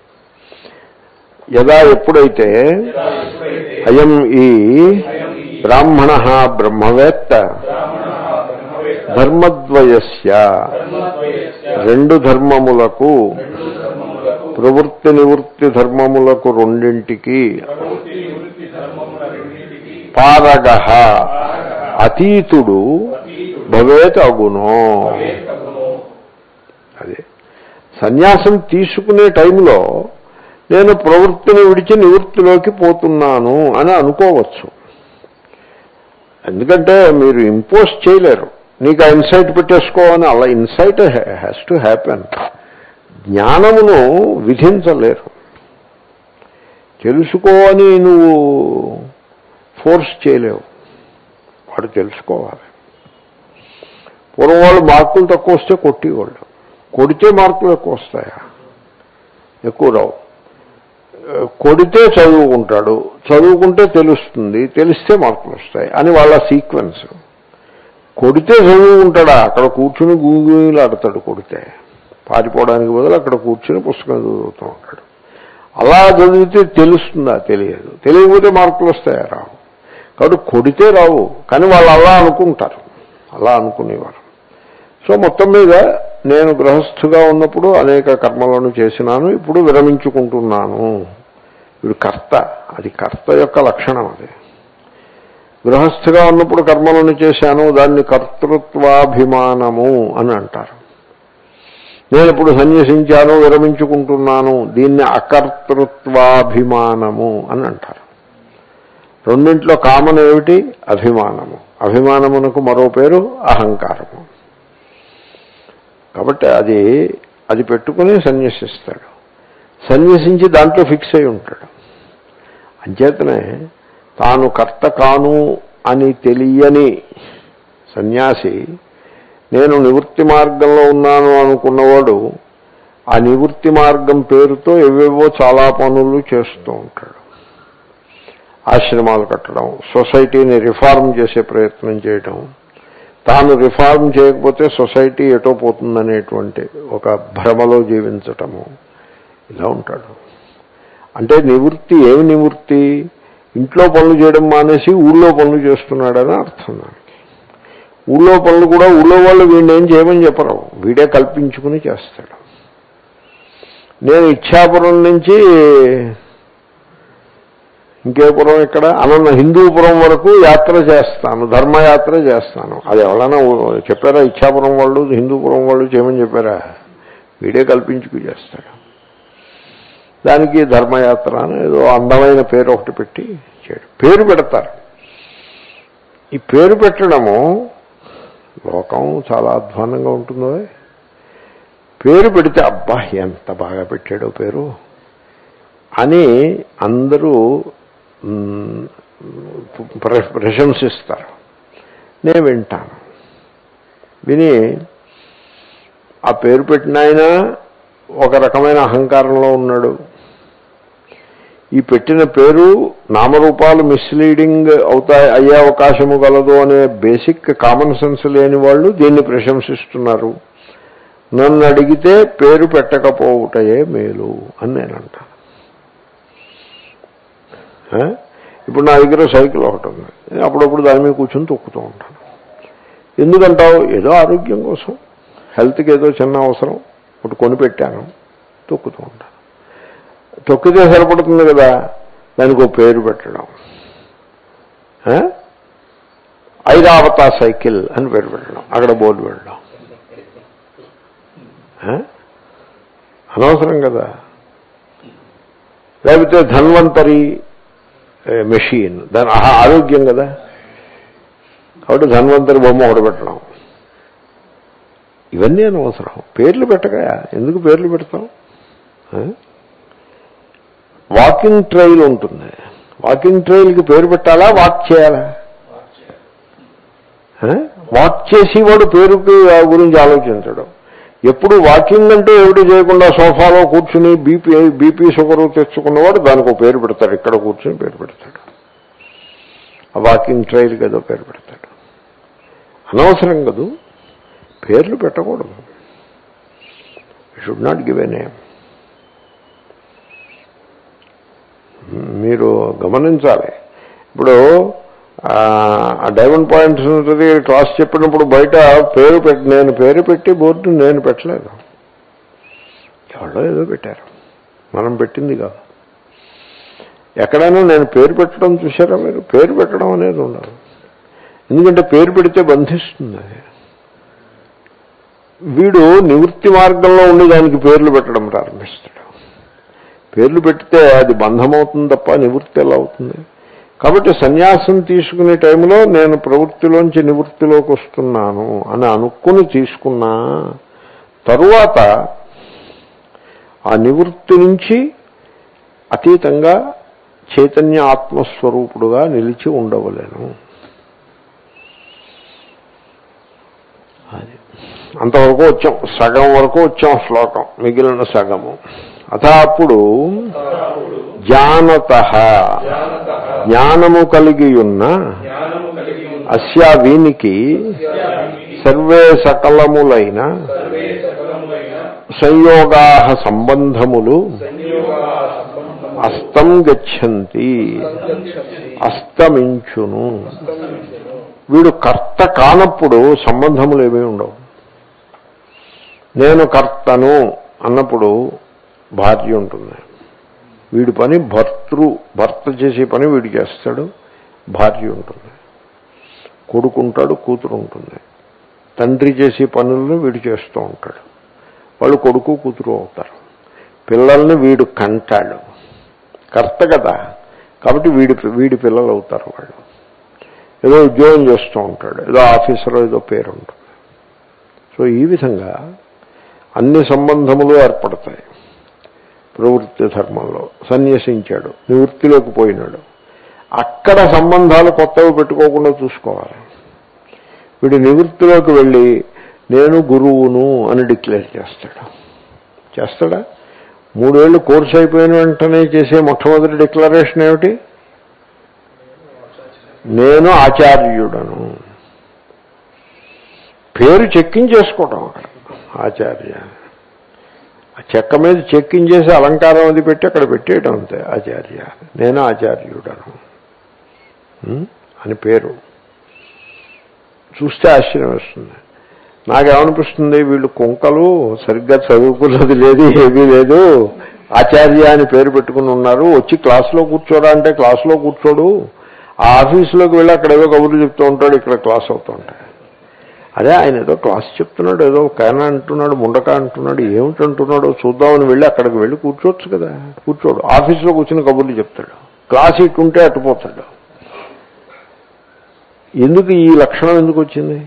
[SPEAKER 1] యదా ఎప్పుడైతే అయం ఈ బ్రాహ్మణ బ్రహ్మవేత్త ధర్మద్వయస్య రెండు ధర్మములకు ప్రవృత్తి నివృత్తి ధర్మములకు రెండింటికి పారగ అతీతుడు భవేత్ అగునో అదే సన్యాసం తీసుకునే టైంలో నేను ప్రవృత్తిని విడిచి నివృత్తిలోకి పోతున్నాను అని అనుకోవచ్చు ఎందుకంటే మీరు ఇంపోజ్ చేయలేరు నీకు ఆ ఇన్సైట్ పెట్టేసుకో అని అలా ఇన్సైట్ హ్యాస్ టు హ్యాపెన్ జ్ఞానమును విధించలేరు తెలుసుకో అని నువ్వు ఫోర్స్ చేయలేవు వాడు తెలుసుకోవాలి పూర్వం వాళ్ళు మార్కులు తక్కువ వస్తే కొట్టేవాళ్ళు కొడితే మార్కులు ఎక్కువ వస్తాయా ఎక్కువ రావు కొడితే చదువుకుంటాడు చదువుకుంటే తెలుస్తుంది తెలిస్తే మార్కులు వస్తాయి అని వాళ్ళ సీక్వెన్స్ కొడితే చదువుకుంటాడా అక్కడ కూర్చుని గూగులు ఆడతాడు కొడితే పారిపోవడానికి బదులు అక్కడ కూర్చుని పుస్తకం చదువుతూ ఉంటాడు అలా చదివితే తెలుస్తుందా తెలియదు తెలియకపోతే మార్కులు వస్తాయా రావు కాబట్టి కొడితే రావు కానీ వాళ్ళు అలా అనుకుంటారు అలా అనుకునేవారు సో మొత్తం మీద నేను గృహస్థుగా ఉన్నప్పుడు అనేక కర్మలను చేసినాను ఇప్పుడు విరమించుకుంటున్నాను వీడు కర్త అది కర్త యొక్క లక్షణం అది గృహస్థుగా ఉన్నప్పుడు కర్మలను చేశాను దాన్ని కర్తృత్వాభిమానము అని అంటారు నేను ఇప్పుడు సన్యసించాను విరమించుకుంటున్నాను దీన్ని అకర్తృత్వాభిమానము అని అంటారు రెండింటిలో కామన్ ఏమిటి అభిమానము అభిమానమునకు మరో పేరు అహంకారము కాబట్టి అది అది పెట్టుకుని సన్యసిస్తాడు సన్యసించి దాంట్లో ఫిక్స్ అయి ఉంటాడు అంచేతనే తాను కర్త కాను అని తెలియని సన్యాసి నేను నివృత్తి మార్గంలో ఉన్నాను అనుకున్నవాడు ఆ నివృత్తి మార్గం పేరుతో ఏవేవో చాలా పనులు చేస్తూ ఉంటాడు ఆశ్రమాలు కట్టడం సొసైటీని రిఫార్మ్ చేసే ప్రయత్నం చేయడం తాను రిఫార్మ్ చేయకపోతే సొసైటీ ఎటో పోతుందనేటువంటి ఒక భ్రమలో జీవించటము ఇలా ఉంటాడు అంటే నివృత్తి ఏమి నివృత్తి ఇంట్లో పనులు చేయడం మానేసి ఊళ్ళో పనులు చేస్తున్నాడని అర్థం దానికి ఊళ్ళో పనులు కూడా ఊళ్ళో వాళ్ళు వీడిని ఏం చేయమని చెప్పరు వీడే కల్పించుకుని చేస్తాడు నేను ఇచ్చాపురం నుంచి ఇంకేపురం ఇక్కడ అనంత హిందూపురం వరకు యాత్ర చేస్తాను ధర్మయాత్ర చేస్తాను అది ఎవరైనా చెప్పారా ఇచ్చాపురం వాళ్ళు హిందూపురం వాళ్ళు చేయమని చెప్పారా వీడే కల్పించుకు చేస్తాడు దానికి ధర్మయాత్ర అని ఏదో అందమైన పేరు ఒకటి పెట్టి చేయడం పేరు పెడతారు ఈ పేరు పెట్టడము లోకం చాలా అధ్వానంగా ఉంటుందో పేరు పెడితే అబ్బా ఎంత బాగా పెట్టాడో పేరు అని అందరూ మ్, ప్ర- ప్రశంసిస్తారు నేను వింటాను విని ఆ పేరు పెట్టిన ఆయన ఒక రకమైన అహంకారంలో ఉన్నాడు ఈ పెట్టిన పేరు నామరూపాలు మిస్లీడింగ్ అవుతాయి అయ్యే అవకాశము గలదు అనే బేసిక్ కామన్ సెన్స్ లేని వాళ్ళు దీన్ని ప్రశంసిస్తున్నారు నన్ను అడిగితే పేరు పెట్టకపోవుటయే మేలు అని నేను అంటాను ఆ? ఇప్పుడు నా దగ్గర సైకిల్ ఒకటి ఉంది నేను అప్పుడప్పుడు దాని మీద కూర్చొని తొక్కుతూ ఉంటాను ఎందుకంటావు ఏదో ఆరోగ్యం కోసం హెల్త్కి ఏదో చిన్న అవసరం ఒకటి కొనిపెట్టాను తొక్కుతూ ఉంటాను తొక్కితే సరిపడుతుంది కదా దానికి ఒక పేరు పెట్టడం ఆ? ఐరావత సైకిల్ అని పేరు పెట్టడం అక్కడ బోర్డు పెట్టడం ఆ? అనవసరం కదా లేకపోతే ధన్వంతరి ఏ, మెషిన్ దాని ఆహా ఆరోగ్యం కదా కాబట్టి ధన్వంతరి బొమ్మ ఒకటి పెట్టడం ఇవన్నీ అనవసరం పేర్లు పెట్టగా ఎందుకు పేర్లు పెడతాం ఆ? వాకింగ్ ట్రైల్ ఉంటుంది వాకింగ్ ట్రైల్కి పేరు పెట్టాలా వాక్ చేయాలా ఆ? వాక్ చేసేవాడు పేరుకి ఆ గురించి ఆలోచించడు ఎప్పుడు వాకింగ్ అంటే ఏమిటి చేయకుండా సోఫాలో కూర్చుని బీపీ బీపీ షుగర్ తెచ్చుకున్నవాడు దానికి ఒక పేరు పెడతాడు ఇక్కడ కూర్చుని పేరు పెడతాడు ఆ వాకింగ్ ట్రైల్కి ఏదో పేరు పెడతాడు అనవసరం కదూ పేర్లు పెట్టకూడదు should not give a name మీరు గమనించాలి ఇప్పుడు ఆ డైమండ్ పాయింట్స్ ఉంటుంది క్లాస్ చెప్పినప్పుడు బయట పేరు పెట్టి నేను పేరు పెట్టి బోర్డు నేను పెట్టలేదు ఎవరో ఏదో పెట్టారు మనం పెట్టింది కాదు ఎక్కడైనా నేను పేరు పెట్టడం చూసారా మీరు పేరు పెట్టడం అనేది ఉండదు ఎందుకంటే పేరు పెడితే బంధిస్తుంది అది వీడు నివృత్తి మార్గంలో ఉండి దానికి పేర్లు పెట్టడం ప్రారంభిస్తాడు పేర్లు పెడితే అది బంధమవుతుంది తప్ప నివృత్తి ఎలా అవుతుంది కాబట్టి సన్యాసం తీసుకునే టైంలో నేను ప్రవృత్తిలోంచి నివృత్తిలోకి వస్తున్నాను అని అనుకుని తీసుకున్నా తరువాత ఆ నివృత్తి నుంచి అతీతంగా చైతన్య ఆత్మస్వరూపుడుగా నిలిచి ఉండవలేను అది అంతవరకు వచ్చాం సగం వరకు వచ్చాం శ్లోకం మిగిలిన సగము అథ అప్పుడు జానత
[SPEAKER 2] జానత
[SPEAKER 1] జ్ఞానము కలిగి ఉన్న
[SPEAKER 2] జ్ఞానము కలిగి ఉన్న
[SPEAKER 1] అస్యా వీనికి సర్వే సకలములైన
[SPEAKER 2] సర్వే సకలములైన
[SPEAKER 1] సంయోగా సంబంధములు
[SPEAKER 2] సంయోగా సంబంధము
[SPEAKER 1] అస్తం గచ్చంతి
[SPEAKER 2] సంగచ్చతి
[SPEAKER 1] అస్తమించును
[SPEAKER 2] అస్తమించును.
[SPEAKER 1] వీడు కర్త కానప్పుడు సంబంధములు ఏమీ ఉండవు నేను కర్తను అన్నప్పుడు భార్య ఉంటుంది వీడి పని భర్తృ భర్త చేసే పని వీడు చేస్తాడు భార్య ఉంటుంది కొడుకుంటాడు కూతురు ఉంటుంది తండ్రి చేసే పనులను వీడు చేస్తూ ఉంటాడు వాళ్ళు కొడుకు కూతురు అవుతారు పిల్లల్ని వీడు కంటాడు కర్త కదా కాబట్టి వీడి వీడి పిల్లలు అవుతారు వాళ్ళు ఏదో ఉద్యోగం చేస్తూ ఉంటాడు ఏదో ఆఫీసర్ ఏదో పేరు ఉంటుంది సో ఈ విధంగా అన్ని సంబంధములు ఏర్పడతాయి ప్రవృత్తి ధర్మంలో సన్యసించాడు నివృత్తిలోకి పోయినాడు అక్కడ సంబంధాలు కొత్తవి పెట్టుకోకుండా చూసుకోవాలి వీడు నివృత్తిలోకి వెళ్ళి నేను గురువును అని డిక్లేర్ చేస్తాడు చేస్తాడా మూడేళ్ళు కోర్సు అయిపోయిన వెంటనే చేసే మొట్టమొదటి డిక్లరేషన్ ఏమిటి నేను ఆచార్యుడను పేరు చెక్కించేసుకోవటం అక్కడ ఆచార్య ఆ చెక్క మీద చెక్కించేసి అలంకారం అది పెట్టి అక్కడ పెట్టేయడం అంతే ఆచార్య నేను ఆచార్యుడను ఉం? అని పేరు చూస్తే ఆశ్చర్యం వస్తుంది నాకేమనిపిస్తుంది వీళ్ళు కుంకలు సరిగ్గా చదువుకున్నది లేదు ఏమీ లేదు ఆచార్య అని పేరు పెట్టుకుని ఉన్నారు వచ్చి క్లాసులో కూర్చోరా అంటే క్లాసులో కూర్చోడు ఆ ఆఫీసులోకి వెళ్ళి అక్కడ ఏదో కబుర్లు చెప్తూ ఉంటాడు ఇక్కడ క్లాస్ అవుతూ ఉంటాయి అదే ఆయన ఏదో క్లాస్ చెప్తున్నాడు ఏదో కాన అంటున్నాడు ముండక అంటున్నాడు ఏమిటి అంటున్నాడో చూద్దామని వెళ్ళి అక్కడికి వెళ్ళి కూర్చోవచ్చు కదా కూర్చోడు ఆఫీసులో కూర్చుని కబుర్లు చెప్తాడు క్లాస్ ఇట్టుంటే అట్టుపోతాడు ఎందుకు ఈ లక్షణం ఎందుకు వచ్చింది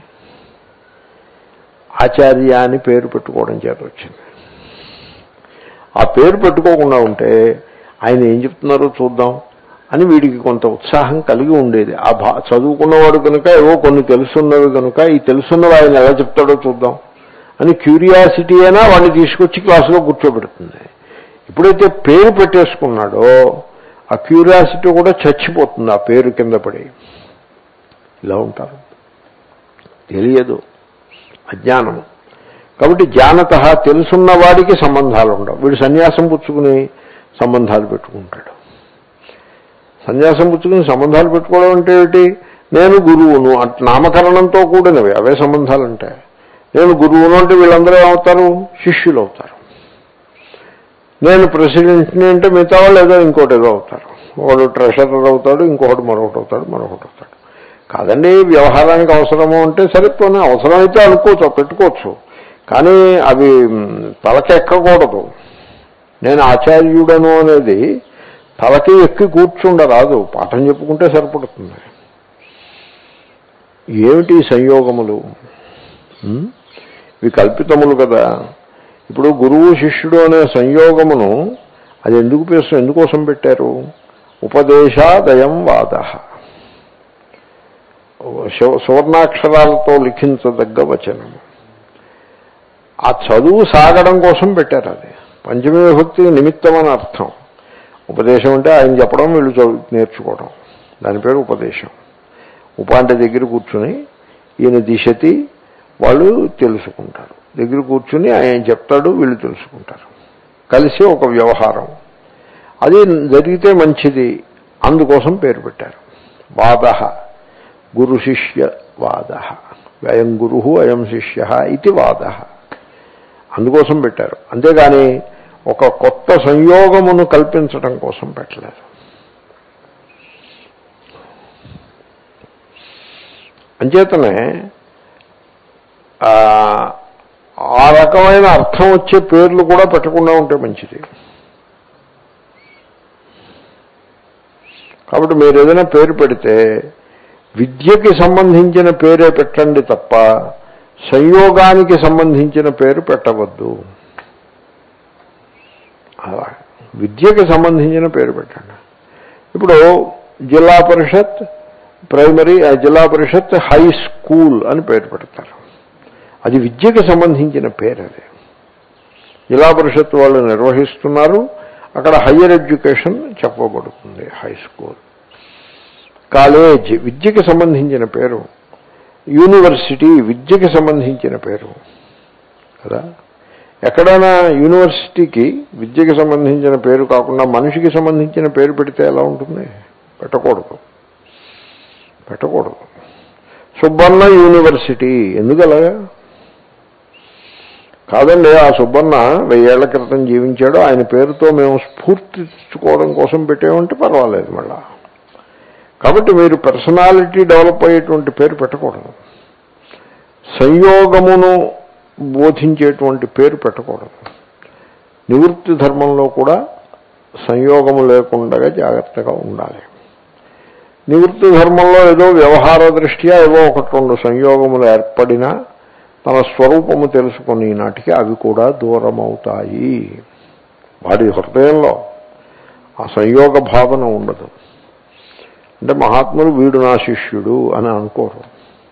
[SPEAKER 1] ఆచార్య అని పేరు పెట్టుకోవడం చేత వచ్చింది ఆ పేరు పెట్టుకోకుండా ఉంటే ఆయన ఏం చెప్తున్నారో చూద్దాం అని వీడికి కొంత ఉత్సాహం కలిగి ఉండేది ఆ భా చదువుకున్నవాడు కనుక ఏవో కొన్ని తెలుసున్నవి కనుక ఈ తెలుసున్నవి ఆయన ఎలా చెప్తాడో చూద్దాం అని క్యూరియాసిటీ అయినా వాడిని తీసుకొచ్చి క్లాసులో కూర్చోబెడుతుంది ఎప్పుడైతే పేరు పెట్టేసుకున్నాడో ఆ క్యూరియాసిటీ కూడా చచ్చిపోతుంది ఆ పేరు కింద పడి ఇలా ఉంటారు తెలియదు అజ్ఞానము కాబట్టి జానత తెలుసున్న వాడికి సంబంధాలు ఉండవు వీడు సన్యాసం పుచ్చుకుని సంబంధాలు పెట్టుకుంటాడు సన్యాసం పుచ్చుకుని సంబంధాలు పెట్టుకోవడం అంటే ఏమిటి నేను గురువును అట్ నామకరణంతో కూడినవి అవే సంబంధాలు అంటే నేను గురువును అంటే వీళ్ళందరూ ఏమవుతారు శిష్యులు అవుతారు నేను ప్రెసిడెంట్ని అంటే మిగతా వాళ్ళు ఏదో ఇంకోటి ఏదో అవుతారు ఒకడు ట్రెషరర్ అవుతాడు ఇంకొకటి మరొకటి అవుతాడు మరొకటి అవుతాడు కాదండి వ్యవహారానికి అవసరము అంటే సరిపోనీ అవసరమైతే అనుకోవచ్చు పెట్టుకోవచ్చు కానీ అవి మ్, తలకెక్కకూడదు నేను ఆచార్యుడను అనేది తలకి ఎక్కి కూర్చుండరాదు పాఠం చెప్పుకుంటే సరిపడుతుంది ఏమిటి ఈ సంయోగములు మ్? ఇవి కల్పితములు కదా ఇప్పుడు గురువు శిష్యుడు అనే సంయోగమును అది ఎందుకు పేరు ఎందుకోసం పెట్టారు ఉపదేశాదయం వాద సువర్ణాక్షరాలతో లిఖించదగ్గ వచనము ఆ చదువు సాగడం కోసం పెట్టారు అది పంచమీ విభక్తి నిమిత్తం అని అర్థం ఉపదేశం అంటే ఆయన చెప్పడం వీళ్ళు చదువు నేర్చుకోవడం దాని పేరు ఉపదేశం ఉప అంటే దగ్గర కూర్చుని ఈయన దిశతి వాళ్ళు తెలుసుకుంటారు దగ్గర కూర్చుని ఆయన చెప్తాడు వీళ్ళు తెలుసుకుంటారు కలిసి ఒక వ్యవహారం అది జరిగితే మంచిది అందుకోసం పేరు పెట్టారు వాద గురు శిష్య వాద అయం గురు అయం శిష్య ఇది వాద అందుకోసం పెట్టారు అంతేగాని ఒక కొత్త సంయోగమును కల్పించడం కోసం పెట్టలేదు అంచేతనే ఆ, ఆ రకమైన అర్థం వచ్చే పేర్లు కూడా పెట్టకుండా ఉంటే మంచిది కాబట్టి మీరు ఏదైనా పేరు పెడితే విద్యకి సంబంధించిన పేరే పెట్టండి తప్ప సంయోగానికి సంబంధించిన పేరు పెట్టవద్దు అలా విద్యకి సంబంధించిన పేరు పెట్టండి ఇప్పుడు జిల్లా పరిషత్ ప్రైమరీ ఆ జిల్లా పరిషత్ హై స్కూల్ అని పేరు పెడతారు అది విద్యకి సంబంధించిన పేరు అది జిల్లా పరిషత్ వాళ్ళు నిర్వహిస్తున్నారు అక్కడ హయ్యర్ ఎడ్యుకేషన్ చెప్పబడుతుంది హై స్కూల్ కాలేజ్ విద్యకి సంబంధించిన పేరు యూనివర్సిటీ విద్యకి సంబంధించిన పేరు కదా ఎక్కడైనా యూనివర్సిటీకి విద్యకి సంబంధించిన పేరు కాకుండా మనిషికి సంబంధించిన పేరు పెడితే ఎలా ఉంటుంది పెట్టకూడదు పెట్టకూడదు సుబ్బన్న యూనివర్సిటీ ఎందుకు అలాగా కాదండి ఆ సుబ్బన్న వెయ్యేళ్ల క్రితం జీవించాడు ఆయన పేరుతో మేము స్ఫూర్తి తెచ్చుకోవడం కోసం పెట్టేమంటే పర్వాలేదు మళ్ళా కాబట్టి మీరు పర్సనాలిటీ డెవలప్ అయ్యేటువంటి పేరు పెట్టకూడదు సంయోగమును బోధించేటువంటి పేరు పెట్టకూడదు నివృత్తి ధర్మంలో కూడా సంయోగము లేకుండా జాగ్రత్తగా ఉండాలి నివృత్తి ధర్మంలో ఏదో వ్యవహార దృష్ట్యా ఏవో ఒకటి రెండు సంయోగములు ఏర్పడినా తన స్వరూపము తెలుసుకుని నాటికి అవి కూడా దూరం అవుతాయి వాడి హృదయంలో ఆ సంయోగ భావన ఉండదు అంటే మహాత్ములు వీడు నా శిష్యుడు అని అనుకోరు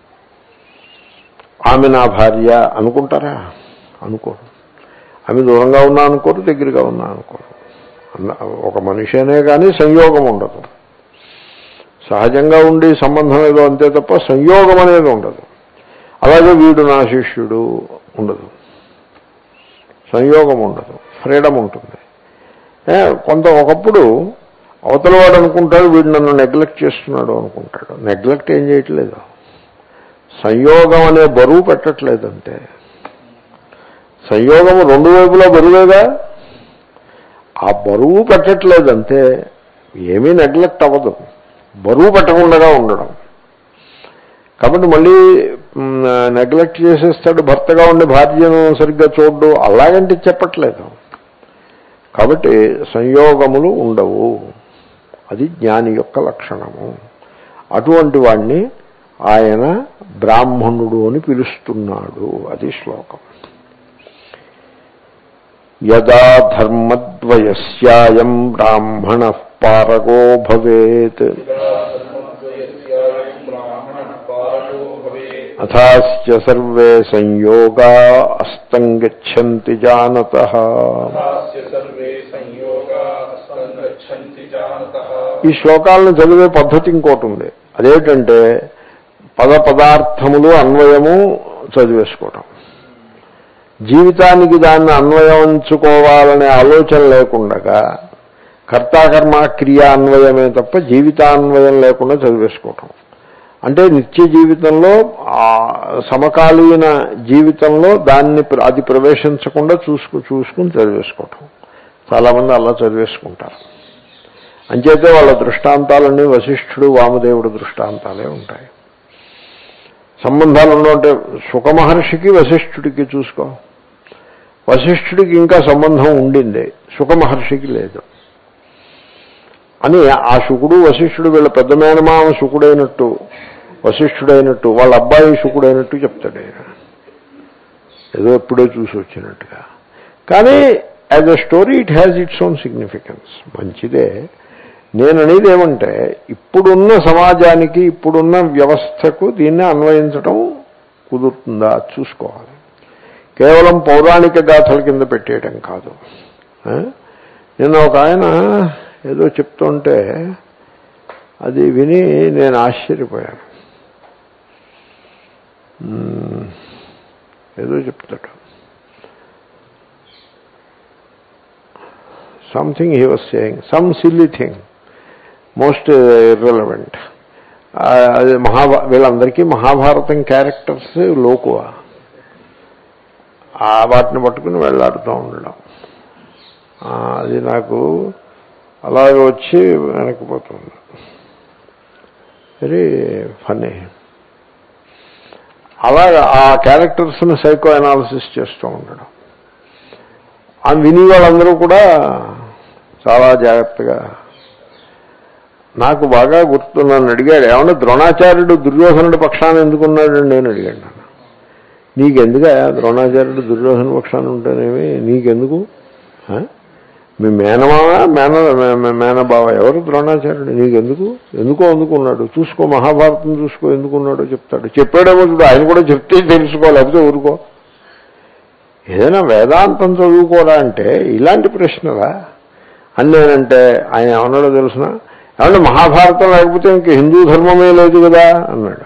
[SPEAKER 1] ఆమె నా భార్య అనుకుంటారా అనుకోరు ఆమె దూరంగా ఉన్నా అనుకోరు దగ్గరగా ఉన్నా అనుకోరు అన్న- ఒక మనిషినే కానీ సంయోగం ఉండదు సహజంగా ఉండి సంబంధం ఏదో అంతే తప్ప సంయోగం అనేది ఉండదు అలాగే వీడు నా శిష్యుడు ఉండదు సంయోగం ఉండదు ఫ్రీడమ్ ఉంటుంది ఏ, కొంత ఒకప్పుడు అవతల వాడు అనుకుంటాడు వీడు నన్ను నెగ్లెక్ట్ చేస్తున్నాడు అనుకుంటాడు నెగ్లెక్ట్ ఏం చేయట్లేదు సంయోగం అనే బరువు పెట్టట్లేదంటే సంయోగము రెండు వైపులా బరువేగా ఆ బరువు పెట్టట్లేదంటే ఏమీ నెగ్లెక్ట్ అవ్వదు బరువు పెట్టకుండా ఉండడం కాబట్టి మళ్ళీ నెగ్లెక్ట్ చేసేస్తాడు భర్తగా ఉండి భార్యను సరిగ్గా చూడ్డు అలాగంటే చెప్పట్లేదు కాబట్టి సంయోగములు ఉండవు అది జ్ఞాని యొక్క లక్షణము అటువంటి వాణ్ణి ఆయన బ్రాహ్మణుడు అని పిలుస్తున్నాడు అది శ్లోకం యదా ధర్మద్వయస్యాయం బ్రాహ్మణ పారగో భవేత్
[SPEAKER 2] బ్రాహ్మణ పారో భవేత్
[SPEAKER 1] అథాస్య సర్వే సంయోగా అస్తం గచ్చంతి జానత
[SPEAKER 2] తథాస్య సర్వే సంయోగా సంగచ్చంతి జానతః
[SPEAKER 1] ఈ శ్లోకాలను చదివే పద్ధతి ఇంకోటి ఉంది అదేంటంటే పద పదార్థములు అన్వయము చదివేసుకోవటం జీవితానికి దాన్ని అన్వయించుకోవాలనే ఆలోచన లేకుండగా కర్తాకర్మ క్రియ అన్వయమే తప్ప జీవితాన్వయం లేకుండా చదివేసుకోవటం అంటే నిత్య జీవితంలో ఆ సమకాలీన జీవితంలో దాన్ని ప్ర- అది ప్రవేశించకుండా చూసుకు చూసుకుని చదివేసుకోవటం చాలామంది అలా చదివేసుకుంటారు అంచేతే వాళ్ళ దృష్టాంతాలన్నీ వశిష్ఠుడు వామదేవుడు దృష్టాంతాలే ఉంటాయి సంబంధాలు ఉండవంటే సుఖమహర్షికి వశిష్ఠుడికి చూసుకో వశిష్ఠుడికి ఇంకా సంబంధం ఉండింది సుఖమహర్షికి లేదు అని ఆ శుకుడు వశిష్ఠుడు వీళ్ళ పెద్ద మేనమామ శుకుడైనట్టు వశిష్ఠుడైనట్టు వాళ్ళ అబ్బాయి శుకుడైనట్టు చెప్తాడు ఆయన ఏదో ఎప్పుడో చూసి వచ్చినట్టుగా కానీ as a story it has its own significance మంచిదే నేను అనేది ఏమంటే ఇప్పుడున్న సమాజానికి ఇప్పుడున్న వ్యవస్థకు దీన్ని అన్వయించడం కుదురుతుందా చూసుకోవాలి కేవలం పౌరాణిక గాథల కింద పెట్టేయడం కాదు ఆ? నిన్న ఒక ఆయన ఏదో చెప్తుంటే అది విని నేను ఆశ్చర్యపోయాను మ్మ్. ఏదో చెప్తాడు something he was saying some silly thing most irrelevant అది మహాభా వీళ్ళందరికీ మహాభారతం క్యారెక్టర్స్ లోకువ ఆ వాటిని పట్టుకుని వెళ్ళాడుతూ ఉండడం ఆ, అది నాకు అలాగే వచ్చి వెనక్కిపోతుంది వెరీ ఫన్నీ అలాగా ఆ క్యారెక్టర్స్ని సైకో అనాలిసిస్ చేస్తూ ఉండడం ఆ విని వాళ్ళందరూ కూడా చాలా జాగ్రత్తగా నాకు బాగా గుర్తు నన్ను అడిగాడు ఏమన్నా ద్రోణాచార్యుడు దుర్యోధనుడి పక్షాన ఎందుకున్నాడు నేను అడిగాడు నన్ను నీకెందుకు ద్రోణాచార్యుడు దుర్యోధన పక్షాన ఉంటేనేమి నీకెందుకు ఆ? మీ మేనమావ మేన మే- మే- మేనబావ ఎవరు ద్రోణాచార్యుడు నీకెందుకు ఎందుకో అందుకున్నాడు చూసుకో మహాభారతం చూసుకో ఎందుకున్నాడో చెప్తాడు చెప్పాడేమో చూడు ఆయన కూడా చెప్తే తెలుసుకో లేకపోతే ఊరుకో ఏదైనా వేదాంతం చదువుకోరా అంటే ఇలాంటి ప్రశ్నలా అని నేనంటే ఆయన ఏమన్నాడో తెలుసిన ఏమంటే మహాభారతం లేకపోతే ఇంక హిందూ ధర్మమే లేదు కదా అన్నాడు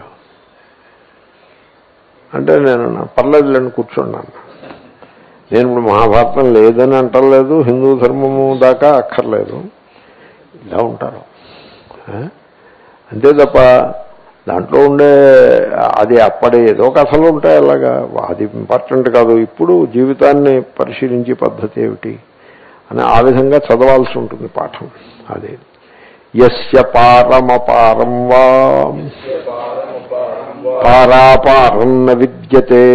[SPEAKER 1] అంటే నేను అన్నా, పర్లేదులేండి కూర్చున్నాను నేను ఇప్పుడు మహాభారతం లేదని అంటలేదు హిందూ ధర్మము దాకా అక్కర్లేదు ఇలా ఉంటారు ఆ? అంతే తప్ప దాంట్లో ఉండే అది అప్పటి ఏదో కథలు ఉంటాయి అలాగా అది ఇంపార్టెంట్ కాదు ఇప్పుడు జీవితాన్ని పరిశీలించే పద్ధతి ఏమిటి అని ఆ విధంగా చదవాల్సి ఉంటుంది పాఠం అది యస్య పారమపారం వా పారాపారం న విద్యతే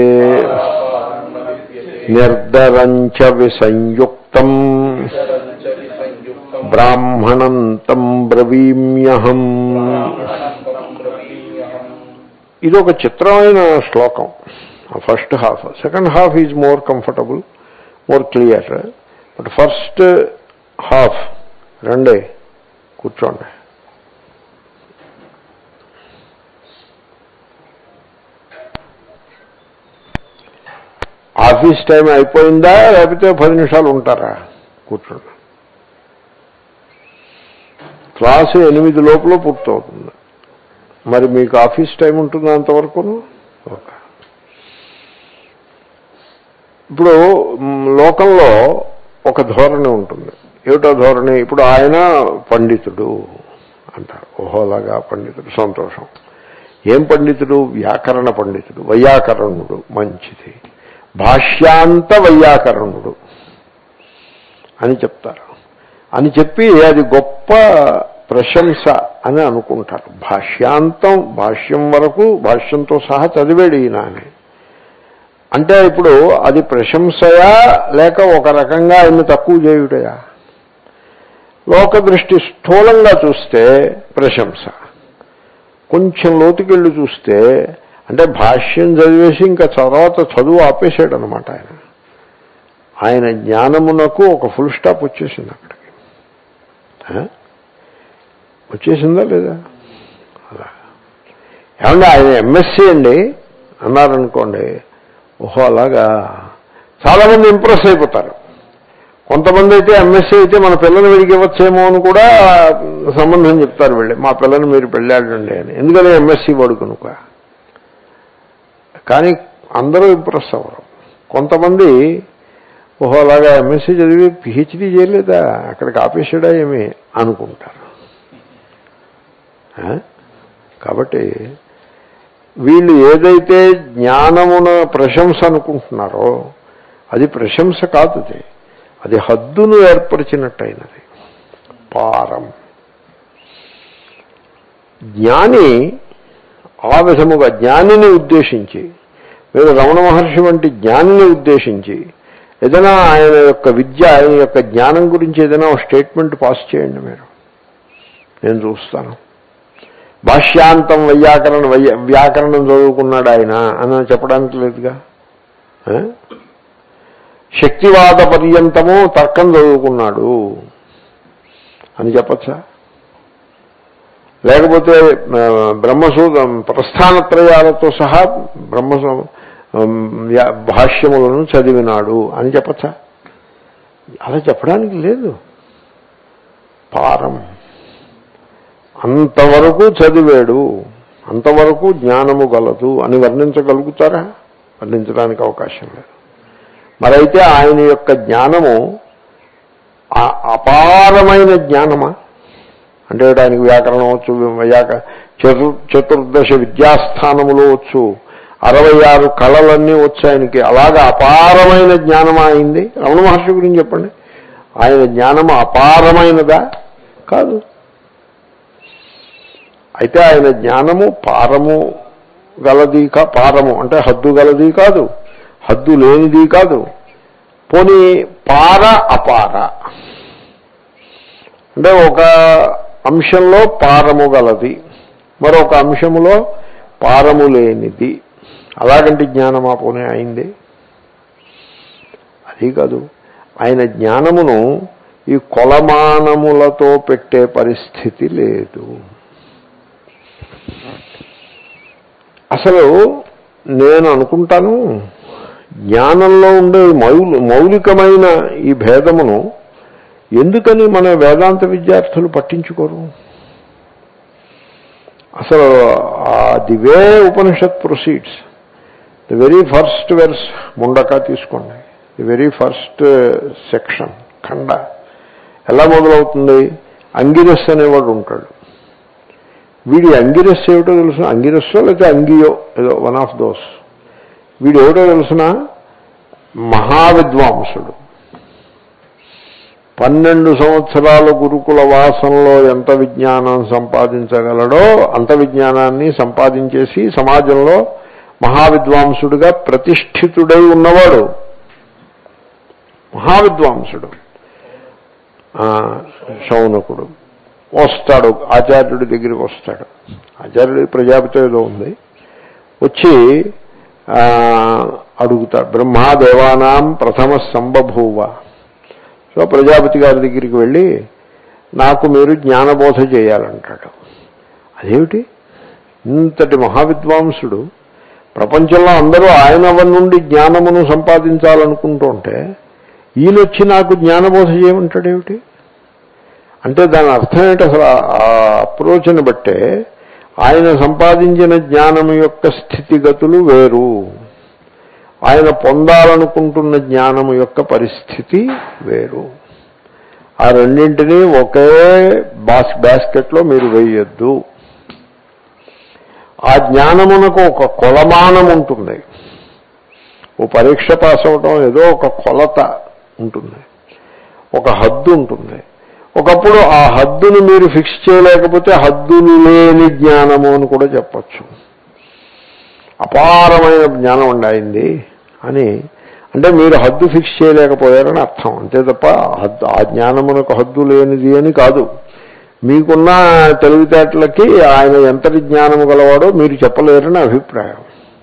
[SPEAKER 1] నిర్దరంచ విసంయుక్తం బ్రాహ్మణం తం బ్రవీమ్యహం ఇది ఒక చిత్రమైన శ్లోకం first half second half is more comfortable more clear but first half రండి కూర్చోండి ఆఫీస్ టైం అయిపోయిందా లేకపోతే పది నిమిషాలు ఉంటారా కూర్చోండి క్లాసు ఎనిమిది లోపల పూర్తవుతుంది మరి మీకు ఆఫీస్ టైం ఉంటుందా అంతవరకును ఓకే ఇప్పుడు మ్, లోకంలో ఒక ధోరణి ఉంటుంది ఏమిటో ధోరణి ఇప్పుడు ఆయన పండితుడు అంటారు ఓహోలాగా పండితుడు సంతోషం ఏం పండితుడు వ్యాకరణ పండితుడు వైయాకరణుడు మంచిది భాష్యాంత వైయాకరణుడు అని చెప్తారు అని చెప్పి అది గొప్ప ప్రశంస అని అనుకుంటారు భాష్యాంతం భాష్యం వరకు భాష్యంతో సహా చదివాడు ఈయన అని అంటే ఇప్పుడు అది ప్రశంసయా లేక ఒక రకంగా ఆయన్ని తక్కువ చేయుటయా లోక దృష్టి స్థూలంగా చూస్తే ప్రశంస కొంచెం లోతుకెళ్ళి చూస్తే అంటే భాష్యం చదివేసి ఇంకా తర్వాత చదువు ఆపేసాడు అనమాట ఆయన ఆయన జ్ఞానమునకు ఒక ఫుల్ స్టాప్ వచ్చేసింది అక్కడికి ఆ? వచ్చేసిందా లేదా అలా ఏమంటే ఆయన ఎంఎస్సీ అండి అన్నారనుకోండి ఓహో అలాగా చాలామంది ఇంప్రెస్ అయిపోతారు కొంతమంది అయితే ఎంఎస్సీ అయితే మన పిల్లలు వీడికి ఇవ్వచ్చేమో అని కూడా సంబంధం చెప్తారు వీళ్ళు మా పిల్లని మీరు పెళ్ళాడండి అని ఎందుకని ఎంఎస్సీ వాడు కనుక కానీ అందరూ ఇంప్రెస్ అవ్వరు కొంతమంది ఓహో అలాగా ఎంఎస్సీ చదివి పిహెచ్డీ చేయలేదా అక్కడికి ఆపేసాడా ఏమి అనుకుంటారు ఆ? కాబట్టి వీళ్ళు ఏదైతే జ్ఞానమున ప్రశంస అనుకుంటున్నారో అది ప్రశంస కాదు అది అది హద్దును ఏర్పరిచినట్టయినది పారం జ్ఞాని ఆ విధముగా జ్ఞానిని ఉద్దేశించి మీరు రమణ మహర్షి వంటి జ్ఞానిని ఉద్దేశించి ఏదైనా ఆయన యొక్క విద్య ఆయన యొక్క జ్ఞానం గురించి ఏదైనా ఒక స్టేట్మెంట్ పాస్ చేయండి మీరు నేను చూస్తాను భాష్యాంతం వైయాకరణ వయ్య వ్యాకరణం చదువుకున్నాడు ఆయన అని చెప్పడానికి లేదుగా ఆ? శక్తివాద పర్యంతము తర్కం చదువుకున్నాడు అని చెప్పచ్చా లేకపోతే ఆ, బ్రహ్మసూత్ర ప్రస్థానత్రయాలతో సహా బ్రహ్మ భాష్యములను చదివినాడు అని చెప్పచ్చా అలా చెప్పడానికి లేదు పారం అంతవరకు చదివాడు అంతవరకు జ్ఞానము గలదు అని వర్ణించగలుగుతారా వర్ణించడానికి అవకాశం లేదు మరైతే ఆయన యొక్క జ్ఞానము ఆ- అపారమైన జ్ఞానమా అంటే దానికి వ్యాకరణం వచ్చు వ్యాక చతు చతుర్దశ విద్యాస్థానములు వచ్చు అరవై ఆరు కళలన్నీ వచ్చు ఆయనకి అలాగా అపారమైన జ్ఞానమా అయింది రమణ మహర్షి గురించి చెప్పండి ఆయన జ్ఞానము అపారమైనదా కాదు అయితే ఆయన జ్ఞానము పారము గలది కా పారము అంటే హద్దు గలది కాదు హద్దు లేనిది కాదు పోనీ పార అపార అంటే ఒక అంశంలో పారము గలది మరొక అంశములో పారము లేనిది అలాగంటి జ్ఞానమా పోనీ అయింది అది కాదు ఆయన జ్ఞానమును ఈ కొలమానములతో పెట్టే పరిస్థితి లేదు అసలు నేను అనుకుంటాను జ్ఞానంలో ఉండే మౌలి మౌలికమైన ఈ భేదమును ఎందుకని మన వేదాంత విద్యార్థులు పట్టించుకోరు అసలు the way Upanishad proceeds the very first verse Mundaka తీసుకోండి ది వెరీ ఫస్ట్ సెక్షన్ ఖండ ఎలా మొదలవుతుంది అంగిరస్ అనేవాడు ఉంటాడు వీడి అంగిరస్ ఏమిటో తెలుసు అంగిరస్సో లేకపోతే అంగియో ఏదో వన్ ఆఫ్ దోస్ వీడు ఏమిటో తెలుసిన మహావిద్వాంసుడు పన్నెండు సంవత్సరాల గురుకుల వాసంలో ఎంత విజ్ఞానం సంపాదించగలడో అంత విజ్ఞానాన్ని సంపాదించేసి సమాజంలో మహావిద్వాంసుడుగా ప్రతిష్ఠితుడై ఉన్నవాడు మహావిద్వాంసుడు ఆ, శౌనకుడు వస్తాడు ఆచార్యుడి దగ్గరికి వస్తాడు ఆచార్యుడి ప్రజాపతి ఏదో ఉంది వచ్చి ఆ, అడుగుతాడు బ్రహ్మాదేవానాం ప్రథమ సంబభూవ సో ప్రజాపతి గారి దగ్గరికి వెళ్ళి నాకు మీరు జ్ఞానబోధ చేయాలంటాడు అదేమిటి ఇంతటి మహావిద్వాంసుడు ప్రపంచంలో అందరూ ఆయన నుండి జ్ఞానమును సంపాదించాలనుకుంటూ ఉంటే ఈయనొచ్చి నాకు జ్ఞానబోధ చేయమంటాడేమిటి అంటే దాని అర్థం ఏంటి అసలు ఆ అప్రోచ్ని బట్టే ఆయన సంపాదించిన జ్ఞానం యొక్క స్థితిగతులు వేరు ఆయన పొందాలనుకుంటున్న జ్ఞానము యొక్క పరిస్థితి వేరు ఆ రెండింటినీ ఒకే బాస్ బాస్కెట్లో మీరు వేయొద్దు ఆ జ్ఞానమునకు ఒక కొలమానం ఉంటుంది ఓ పరీక్ష పాస్ అవటం ఏదో ఒక కొలత ఉంటుంది ఒక హద్దు ఉంటుంది ఒకప్పుడు ఆ హద్దుని మీరు ఫిక్స్ చేయలేకపోతే హద్దులు లేని జ్ఞానము అని కూడా చెప్పచ్చు అపారమైన జ్ఞానం ఉండాయింది అని అంటే మీరు హద్దు ఫిక్స్ చేయలేకపోయారని అర్థం అంతే తప్ప హద్దు ఆ జ్ఞానమునకు హద్దు లేనిది అని కాదు మీకున్న తెలివితేటలకి ఆయన ఎంతటి జ్ఞానము గలవాడో మీరు చెప్పలేరని అభిప్రాయం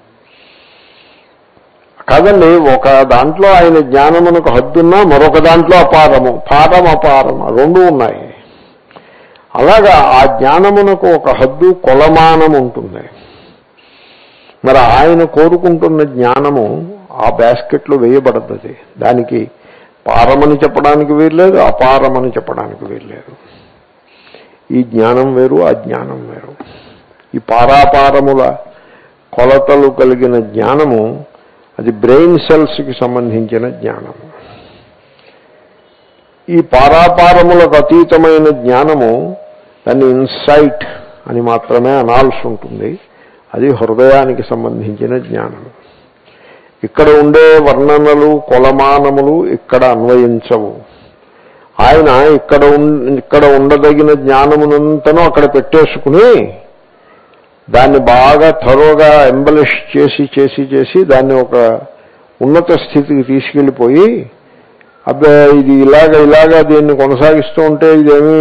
[SPEAKER 1] కాదండి ఒక దాంట్లో ఆయన జ్ఞానమునకు హద్దున్నా మరొక దాంట్లో అపారము పారం అపారం రెండు ఉన్నాయి అలాగా ఆ జ్ఞానమునకు ఒక హద్దు కొలమానం ఉంటుంది మరి ఆయన కోరుకుంటున్న జ్ఞానము ఆ బాస్కెట్లో వేయబడద్ది దానికి పారమని చెప్పడానికి వీల్లేదు అపారమని చెప్పడానికి వీల్లేదు ఈ జ్ఞానం వేరు ఆ జ్ఞానం వేరు ఈ పారాపారముల కొలతలు కలిగిన జ్ఞానము అది బ్రెయిన్ సెల్స్కి సంబంధించిన జ్ఞానము ఈ పారాపారములకు అతీతమైన జ్ఞానము దాన్ని ఇన్సైట్ అని మాత్రమే అనాల్సి ఉంటుంది అది హృదయానికి సంబంధించిన జ్ఞానము ఇక్కడ ఉండే వర్ణనలు కొలమానములు ఇక్కడ అన్వయించవు ఆయన ఇక్కడ ఉన్- ఇక్కడ ఉండదగిన జ్ఞానమునంతను అక్కడ పెట్టేసుకుని దాన్ని బాగా థరోగా ఎంబలిష్ చేసి చేసి చేసి దాన్ని ఒక ఉన్నత స్థితికి తీసుకెళ్ళిపోయి అబ్బే ఇది ఇలాగ ఇలాగా దీన్ని కొనసాగిస్తూ ఉంటే ఇదేమీ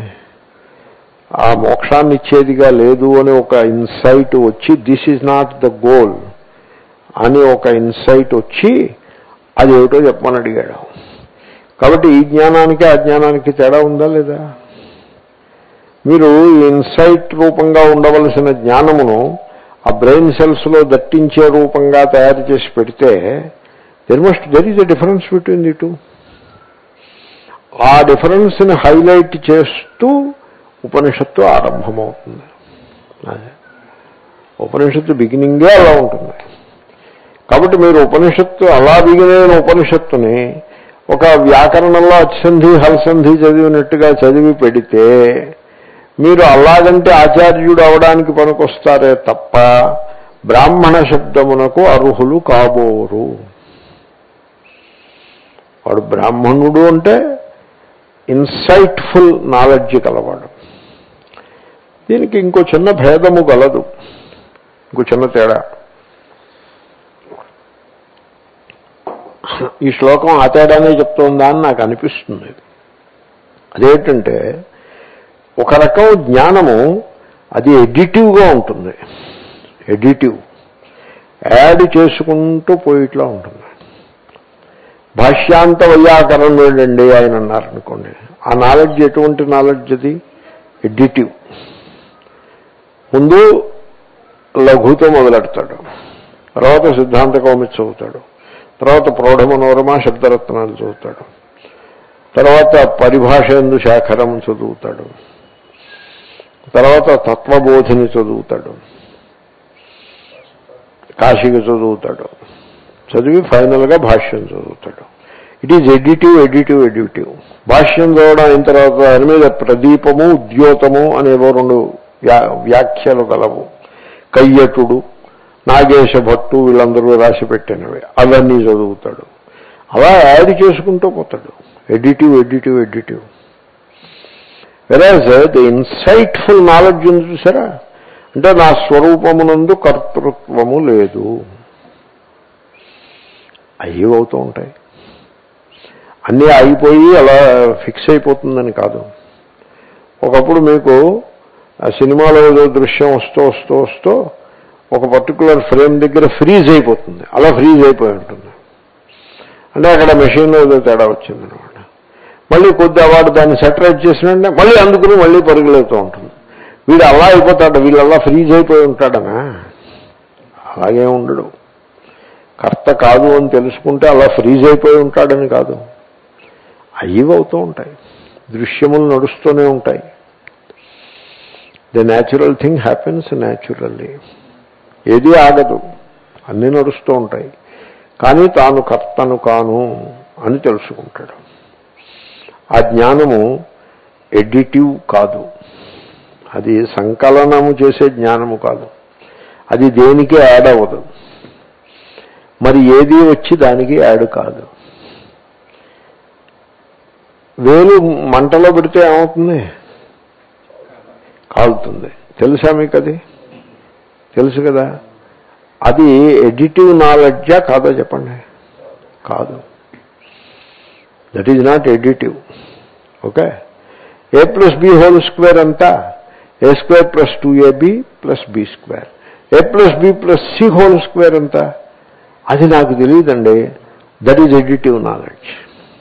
[SPEAKER 1] ఆ మోక్షాన్ని ఇచ్చేదిగా లేదు అని ఒక ఇన్సైట్ వచ్చి this is not the goal అని ఒక ఇన్సైట్ వచ్చి అది ఏమిటో చెప్పమని అడిగాడు కాబట్టి ఈ జ్ఞానానికి ఆ జ్ఞానానికి తేడా ఉందా లేదా మీరు ఇన్సైట్ రూపంగా ఉండవలసిన జ్ఞానమును ఆ బ్రెయిన్ సెల్స్లో దట్టించే రూపంగా తయారు చేసి పెడితే there must there is a difference between the two ఆ డిఫరెన్స్ని హైలైట్ చేస్తూ ఉపనిషత్తు ఆరంభమవుతుంది అదే ఉపనిషత్తు బిగినింగే అలా ఉంటుంది కాబట్టి మీరు ఉపనిషత్తు అలా బిగినైన ఉపనిషత్తుని ఒక వ్యాకరణంలో అచ్చంధి హల్సంధి చదివినట్టుగా చదివి పెడితే మీరు అలాగంటే ఆచార్యుడు అవడానికి పనికొస్తారే తప్ప బ్రాహ్మణ శబ్దమునకు అర్హులు కాబోరు వాడు బ్రాహ్మణుడు అంటే ఇన్సైట్ఫుల్ నాలెడ్జ్ కలవాడు దీనికి ఇంకో చిన్న భేదము గలదు ఇంకో చిన్న తేడా ఈ శ్లోకం ఆ తేడానే చెప్తోందా అని నాకు అనిపిస్తుంది అదేంటంటే ఒక రకం జ్ఞానము అది ఎడిటివ్గా ఉంటుంది ఎడిటివ్ యాడ్ చేసుకుంటూ పోయిట్లా ఉంటుంది భాష్యాంత వైయాకరణుడండి ఆయన అన్నారనుకోండి ఆ నాలెడ్జ్ ఎటువంటి నాలెడ్జ్ అది ఎడిటివ్ ముందు లఘుతో మొదలెడతాడు తర్వాత సిద్ధాంత కౌమిత్ చదువుతాడు తర్వాత ప్రౌఢ మనోరమ శబ్దరత్నాలు చదువుతాడు తర్వాత పరిభాష ఎందు శాఖరం చదువుతాడు తర్వాత తత్వబోధిని చదువుతాడు కాశిక చదువుతాడు చదివి ఫైనల్గా భాష్యం చదువుతాడు it is additive additive additive భాష్యం చదవడం అయిన తర్వాత దాని మీద ప్రదీపము ఉద్యోతము అనేవో రెండు వ్యా వ్యాఖ్యలు గలవు కయ్యటుడు నాగేశ భట్టు వీళ్ళందరూ రాసి పెట్టినవి అవన్నీ చదువుతాడు అలా యాడ్ చేసుకుంటూ పోతాడు additive additive additive versus the insightful knowledge ఉంది చూసారా అంటే నా స్వరూపమునందు కర్తృత్వము లేదు అయ్యి అవుతూ ఉంటాయి అన్నీ ఆగిపోయి అలా ఫిక్స్ అయిపోతుందని కాదు ఒకప్పుడు మీకు ఆ సినిమాలో ఏదో దృశ్యం వస్తూ వస్తూ వస్తూ ఒక పర్టికులర్ ఫ్రేమ్ దగ్గర ఫ్రీజ్ అయిపోతుంది అలా ఫ్రీజ్ అయిపోయి ఉంటుంది అంటే అక్కడ మెషిన్లో ఏదో తేడా వచ్చిందనమాట మళ్ళీ కొద్ది వాడు దాన్ని సెటరేట్ చేసినంటే మళ్ళీ అందుకుని మళ్ళీ పరుగులవుతూ ఉంటుంది వీడు అలా అయిపోతాడు వీళ్ళు అలా ఫ్రీజ్ అయిపోయి ఉంటాడనా అలాగే ఉండడు కర్త కాదు అని తెలుసుకుంటే అలా ఫ్రీజ్ అయిపోయి ఉంటాడని కాదు అయ్యివి అవుతూ ఉంటాయి దృశ్యములు నడుస్తూనే ఉంటాయి the natural thing happens naturally ఏది ఆగదు అన్నీ నడుస్తూ ఉంటాయి కానీ తాను కర్తను కాను అని తెలుసుకుంటాడు ఆ జ్ఞానము ఎడిటివ్ కాదు అది సంకలనము చేసే జ్ఞానము కాదు అది దేనికి యాడ్ అవ్వదు మరి ఏది వచ్చి దానికి యాడ్ కాదు వేలు మంటలో పెడితే ఏమవుతుంది కాలుతుంది తెలుసా మీకు అది తెలుసు కదా అది ఎడిటివ్ నాలెడ్జా కాదా చెప్పండి కాదు that is not additive okay A plus B whole square అంతా A square plus two AB plus B square A plus B plus C whole square అంతా అది నాకు తెలియదండి that is additive knowledge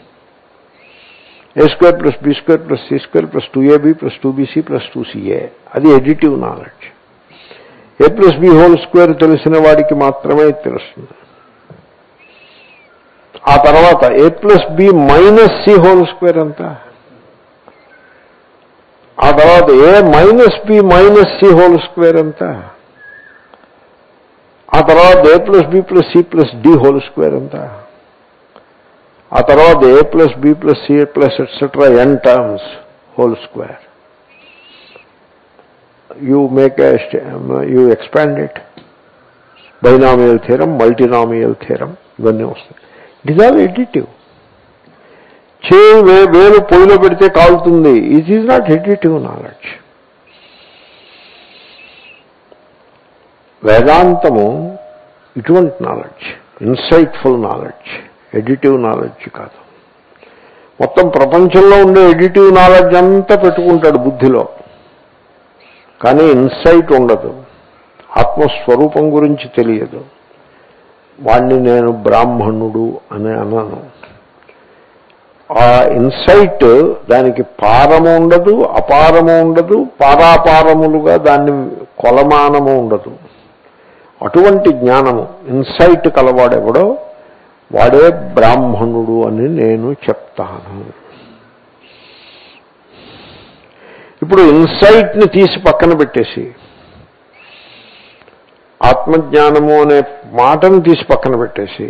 [SPEAKER 1] A square plus B square plus C square plus two AB plus two BC plus two CA అది additive knowledge A plus B whole square తెలిసిన వాడికి మాత్రమే ఇది తెలుస్తుంది ఆ తర్వాత A plus B minus C whole square అంతా ఆ తర్వాత A minus B minus C whole square అంతా ఆ తర్వాత A plus B plus C plus D whole square అంతా ఆ తర్వాత A plus B plus C plus etcetera N terms whole square you make you expand it binomial theorem multinomial theorem ఇవన్నీ వస్తాయి it is all additive చే వే వేలు పొయ్యిలో పెడితే కాలుతుంది it is not additive knowledge వేదాంతము ఇటువంటి knowledge insightful knowledge additive knowledge కాదు మొత్తం ప్రపంచంలో ఉండే ఎడిటివ్ నాలెడ్జ్ అంతా పెట్టుకుంటాడు బుద్ధిలో కానీ ఇన్సైట్ ఉండదు ఆత్మస్వరూపం గురించి తెలియదు వాణ్ణి నేను బ్రాహ్మణుడు అని అన్నాను ఆ ఇన్సైట్ దానికి పారము ఉండదు అపారము ఉండదు పారాపారములుగా దాన్ని కొలమానము ఉండదు అటువంటి జ్ఞానము ఇన్సైట్ కలవాడెవడో వాడే బ్రాహ్మణుడు అని నేను చెప్తాను ఇప్పుడు ఇన్సైట్ని తీసి పక్కన పెట్టేసి ఆత్మజ్ఞానము అనే మాటను తీసి పక్కన పెట్టేసి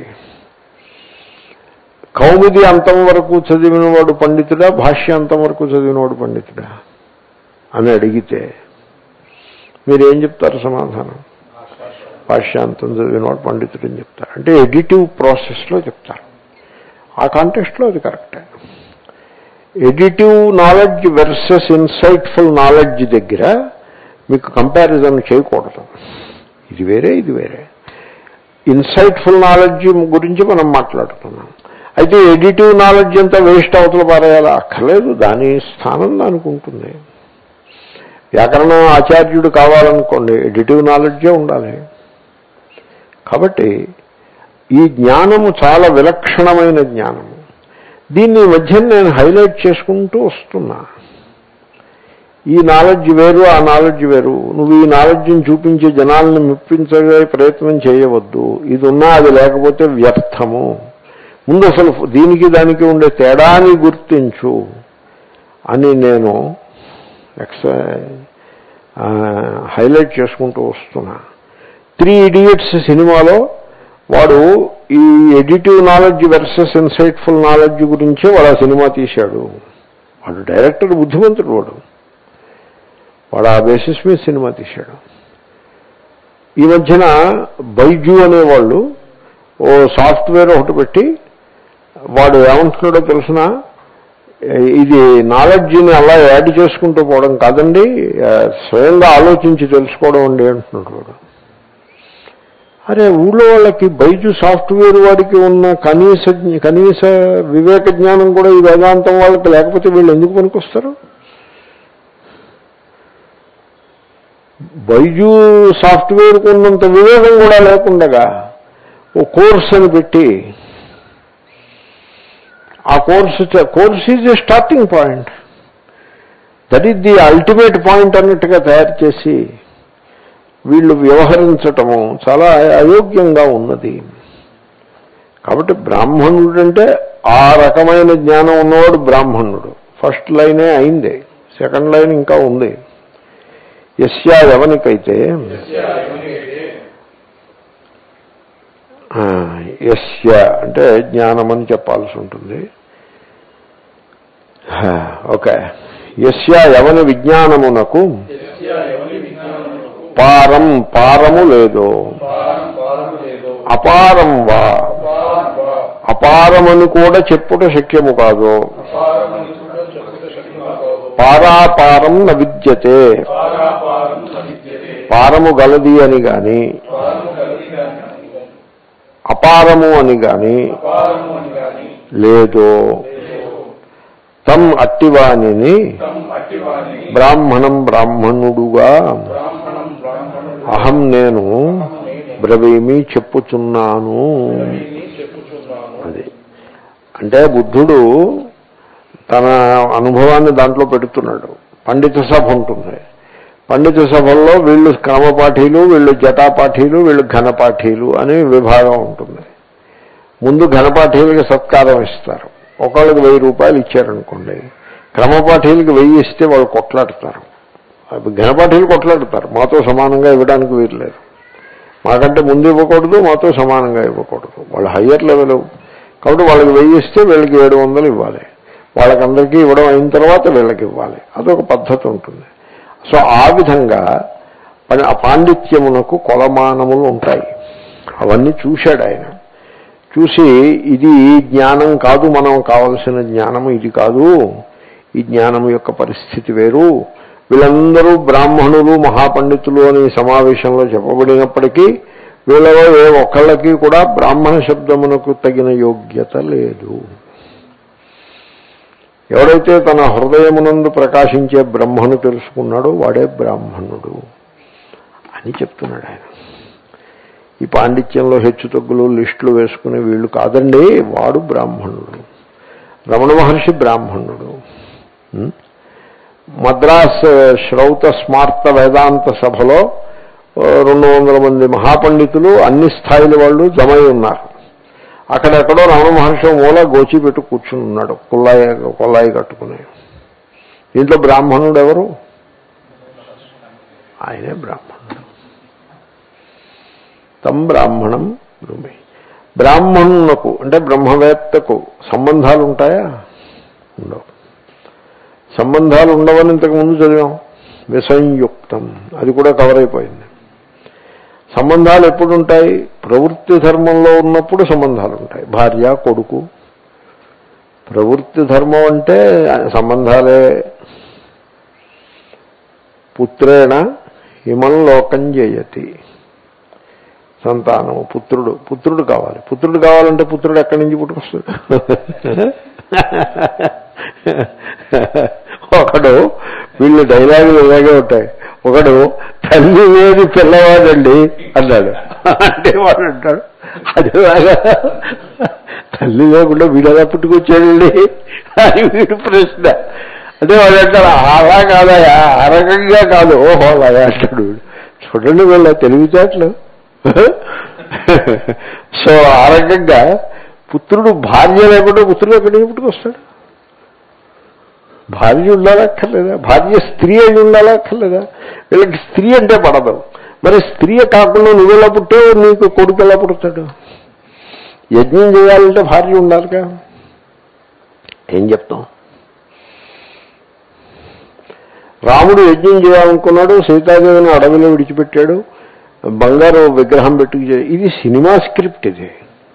[SPEAKER 1] కౌముది అంతం వరకు చదివినవాడు పండితుడా భాష్య అంతం వరకు చదివినవాడు పండితుడా అని అడిగితే మీరేం చెప్తారు సమాధానం భాష్యాంతం చదివినవాడు పండితుడు అని చెప్తారు అంటే ఎడిటివ్ ప్రాసెస్లో చెప్తారు ఆ కాంటెస్ట్లో అది కరెక్టే additive knowledge versus insightful knowledge దగ్గర మీకు కంపారిజన్ చేయకూడదు ఇది వేరే ఇది వేరే ఇన్సైట్ఫుల్ నాలెడ్జ్ గురించి మనం మాట్లాడుతున్నాం అయితే ఎడిటివ్ నాలెడ్జ్ అంతా వేస్ట్ అవతల పారేయాలా అక్కర్లేదు దాని స్థానం దానికి ఉంటుంది వ్యాకరణం ఆచార్యుడు కావాలనుకోండి ఎడిటివ్ నాలెడ్జే ఉండాలి కాబట్టి ఈ జ్ఞానము చాలా విలక్షణమైన జ్ఞానము దీన్ని ఈ మధ్య నేను హైలైట్ చేసుకుంటూ వస్తున్నా ఈ నాలెడ్జ్ వేరు ఆ నాలెడ్జ్ వేరు నువ్వు ఈ నాలెడ్జ్ని చూపించే జనాలను మెప్పించే ప్రయత్నం చేయవద్దు ఇది ఉన్నా అది లేకపోతే వ్యర్థము ముందు అసలు దీనికి దానికి ఉండే తేడాని గుర్తించు అని నేను ఎక్స హైలైట్ చేసుకుంటూ వస్తున్నా త్రీ ఇడియట్స్ సినిమాలో వాడు ఈ additive knowledge versus insightful knowledge గురించే వాడు ఆ సినిమా తీశాడు వాడు డైరెక్టర్ బుద్ధిమంతుడు వాడు వాడు ఆ బేసిస్ మీద సినిమా తీశాడు ఈ మధ్యన బైజు అనేవాళ్ళు ఓ సాఫ్ట్వేర్ ఒకటి పెట్టి వాడు ఏమంటున్నాడో తెలిసిన ఇది నాలెడ్జ్ని అలా యాడ్ చేసుకుంటూ పోవడం కాదండి ఆ, స్వయంగా ఆలోచించి తెలుసుకోవడం అండి అంటున్నాడు వాడు అరే ఊళ్ళో వాళ్ళకి బైజు సాఫ్ట్వేర్ వాడికి ఉన్న కనీస జ్ఞ- కనీస వివేక జ్ఞానం కూడా ఈ వేదాంతం వాళ్ళకి లేకపోతే వీళ్ళు ఎందుకు పనికొస్తారు బైజు సాఫ్ట్వేర్కి ఉన్నంత వివేకం కూడా లేకుండగా ఓ కోర్స్ అని పెట్టి ఆ course course is a starting point that is the ultimate point అన్నట్టుగా తయారు చేసి వీళ్ళు వ్యవహరించటము చాలా అయోగ్యంగా ఉన్నది కాబట్టి బ్రాహ్మణుడు అంటే ఆ రకమైన జ్ఞానం ఉన్నవాడు బ్రాహ్మణుడు ఫస్ట్ లైనే అయింది సెకండ్ లైన్ ఇంకా ఉంది యస్యా ఎవనికైతే ఆ, యస్య అంటే జ్ఞానం అని చెప్పాల్సి ఉంటుంది హా, ఓకే యస్య ఎవని విజ్ఞానమునకు పారం పారము లేదు అపారం వా అపారమని కూడా చెప్పుట శక్యము కాదు పారాపారం న విద్యతే పారము గలది అని గాని అపారము అని గాని లేదు తం అట్టివాణిని బ్రాహ్మణం బ్రాహ్మణుడుగా అహం నేను బ్రవీమి చెప్పుచున్నాను అది అంటే బుద్ధుడు తన అనుభవాన్ని దాంట్లో పెడుతున్నాడు పండిత సభ ఉంటుంది పండిత సభల్లో వీళ్ళు క్రమపాఠీలు వీళ్ళు జటాపాఠీలు వీళ్ళు ఘనపాఠీలు అని విభాగం ఉంటుంది ముందు ఘనపాఠీలకి సత్కారం ఇస్తారు ఒకళ్ళకి వెయ్యి రూపాయలు ఇచ్చారనుకోండి క్రమపాఠీలకి వెయ్యి ఇస్తే వాళ్ళు కొట్లాడతారు అవి ఘనపాఠీలు కొట్లాడతారు మాతో సమానంగా ఇవ్వడానికి వీలు లేదు మాకంటే ముందు ఇవ్వకూడదు మాతో సమానంగా ఇవ్వకూడదు వాళ్ళు హయ్యర్ లెవెల్ కాబట్టి వాళ్ళకి వెయ్యి ఇస్తే వీళ్ళకి ఏడు వందలు ఇవ్వాలి వాళ్ళకందరికీ ఇవ్వడం అయిన తర్వాత వీళ్ళకి ఇవ్వాలి అదొక పద్ధతి ఉంటుంది సో ఆ విధంగా ప- ఆ పాండిత్యమునకు కొలమానములు ఉంటాయి అవన్నీ చూశాడు ఆయన చూసి ఇది జ్ఞానం కాదు మనం కావలసిన జ్ఞానము ఇది కాదు ఈ జ్ఞానం యొక్క పరిస్థితి వేరు వీళ్ళందరూ బ్రాహ్మణులు మహాపండితులు అని ఈ సమావేశంలో చెప్పబడినప్పటికీ వీళ్ళలో ఏ ఒక్కళ్ళకి కూడా బ్రాహ్మణ శబ్దమునకు తగిన యోగ్యత లేదు ఎవడైతే తన హృదయమునందు ప్రకాశించే బ్రహ్మను తెలుసుకున్నాడో వాడే బ్రాహ్మణుడు అని చెప్తున్నాడు ఆయన ఈ పాండిత్యంలో హెచ్చు తగ్గులు లిస్టులు వేసుకునే వీళ్ళు కాదండి వాడు బ్రాహ్మణుడు రమణ మహర్షి బ్రాహ్మణుడు ఉం? మద్రాస్ శ్రౌత స్మార్త వేదాంత సభలో ఓ, రెండు వందల మంది మహాపండితులు అన్ని స్థాయిల వాళ్ళు జమై ఉన్నారు అక్కడెక్కడో రమణ మహర్షి మూల గోచి పెట్టి కూర్చుని ఉన్నాడు కుల్లాయి కొల్లాయి కట్టుకుని దీంట్లో బ్రాహ్మణుడు ఎవరు ఆయనే బ్రాహ్మణుడు తం బ్రాహ్మణం బ్రూమి బ్రాహ్మణునకు అంటే బ్రహ్మవేత్తకు సంబంధాలు ఉంటాయా ఉండవు సంబంధాలు ఉండవని ఇంతకు ముందు చదివాం విసంయుక్తం అది కూడా కవర్ అయిపోయింది సంబంధాలు ఎప్పుడు ఉంటాయి ప్రవృత్తి ధర్మంలో ఉన్నప్పుడు సంబంధాలు ఉంటాయి భార్య కొడుకు ప్రవృత్తి ధర్మం అంటే సంబంధాలే పుత్రేణ హిమం లోకం చేయతి సంతానం పుత్రుడు పుత్రుడు కావాలి పుత్రుడు కావాలంటే పుత్రుడు ఎక్కడి నుంచి పుట్టుకొస్తాడు ఒకడు వీళ్ళు డైలాగులు ఇలాగే ఉంటాయి ఒకడు తల్లి లేని పిల్లవాడండి అన్నాడు అంటే వాడు అంటాడు అదేలాగా తల్లి లేకుండా వీడు ఎలా పుట్టుకొచ్చాడండి అని వీడు ప్రశ్న అదే వాడు అంటాడు అలా కాదయా ఆ రకంగా కాదు ఓహో అలాగా అంటాడు వీడు చూడండి వీళ్ళ తెలివితేటలు సో ఆ రకంగా పుత్రుడు భార్య లేకుండా పుత్రుడు ఎక్కడి నుంచి పుట్టుకొస్తాడు భార్య ఉండాలక్కర్లేదా భార్య స్త్రీ అయి ఉండాలక్కర్లేదా వీళ్ళకి స్త్రీ అంటే పడదు మరి స్త్రీ కాకుండా నువ్వు ఎలా పుట్టావు నీకు కొడుకు ఎలా పుడతాడు యజ్ఞం చేయాలంటే భార్య ఉండాలిగా ఏం చెప్తాం రాముడు యజ్ఞం చేయాలనుకున్నాడు సీతాదేవిని అడవిలో విడిచిపెట్టాడు బంగారు విగ్రహం పెట్టుకు చే- ఇది సినిమా స్క్రిప్ట్ ఇది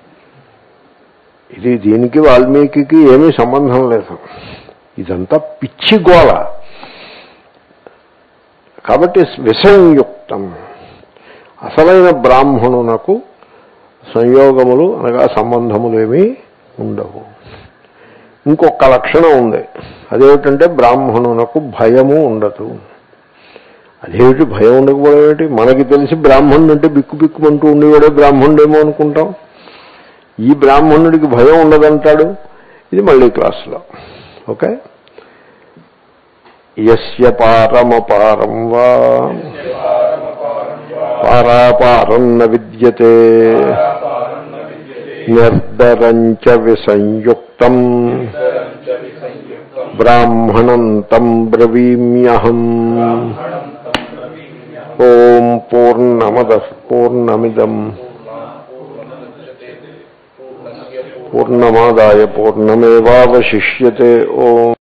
[SPEAKER 1] ఇది దీనికి వాల్మీకి ఏమీ సంబంధం లేదు ఇదంతా పిచ్చి గోల కాబట్టి విసంయుక్తం అసలైన బ్రాహ్మణునకు సంయోగములు అనగా సంబంధములు ఏమీ ఉండవు ఇంకొక లక్షణం ఉంది అదేమిటంటే బ్రాహ్మణునకు భయము ఉండదు అదేమిటి భయం ఉండకపోవడం ఏమిటి మనకి తెలిసి బ్రాహ్మణుడు అంటే బిక్కు బిక్కుమంటూ ఉండేవాడే బ్రాహ్మణుడేమో అనుకుంటాం ఈ బ్రాహ్మణుడికి భయం ఉండదంటాడు ఇది మళ్ళీ క్లాసులో ఓకే యస్య పారమపారం వా పారాపారం న విద్యతే నిర్దరంచ విసంయుక్తం బ్రాహ్మణం తం బ్రవీమ్యహం ఓం పూర్ణమద పూర్ణమిదం పూర్ణమాదాయ పూర్ణమేవాశిష్యతే ఓం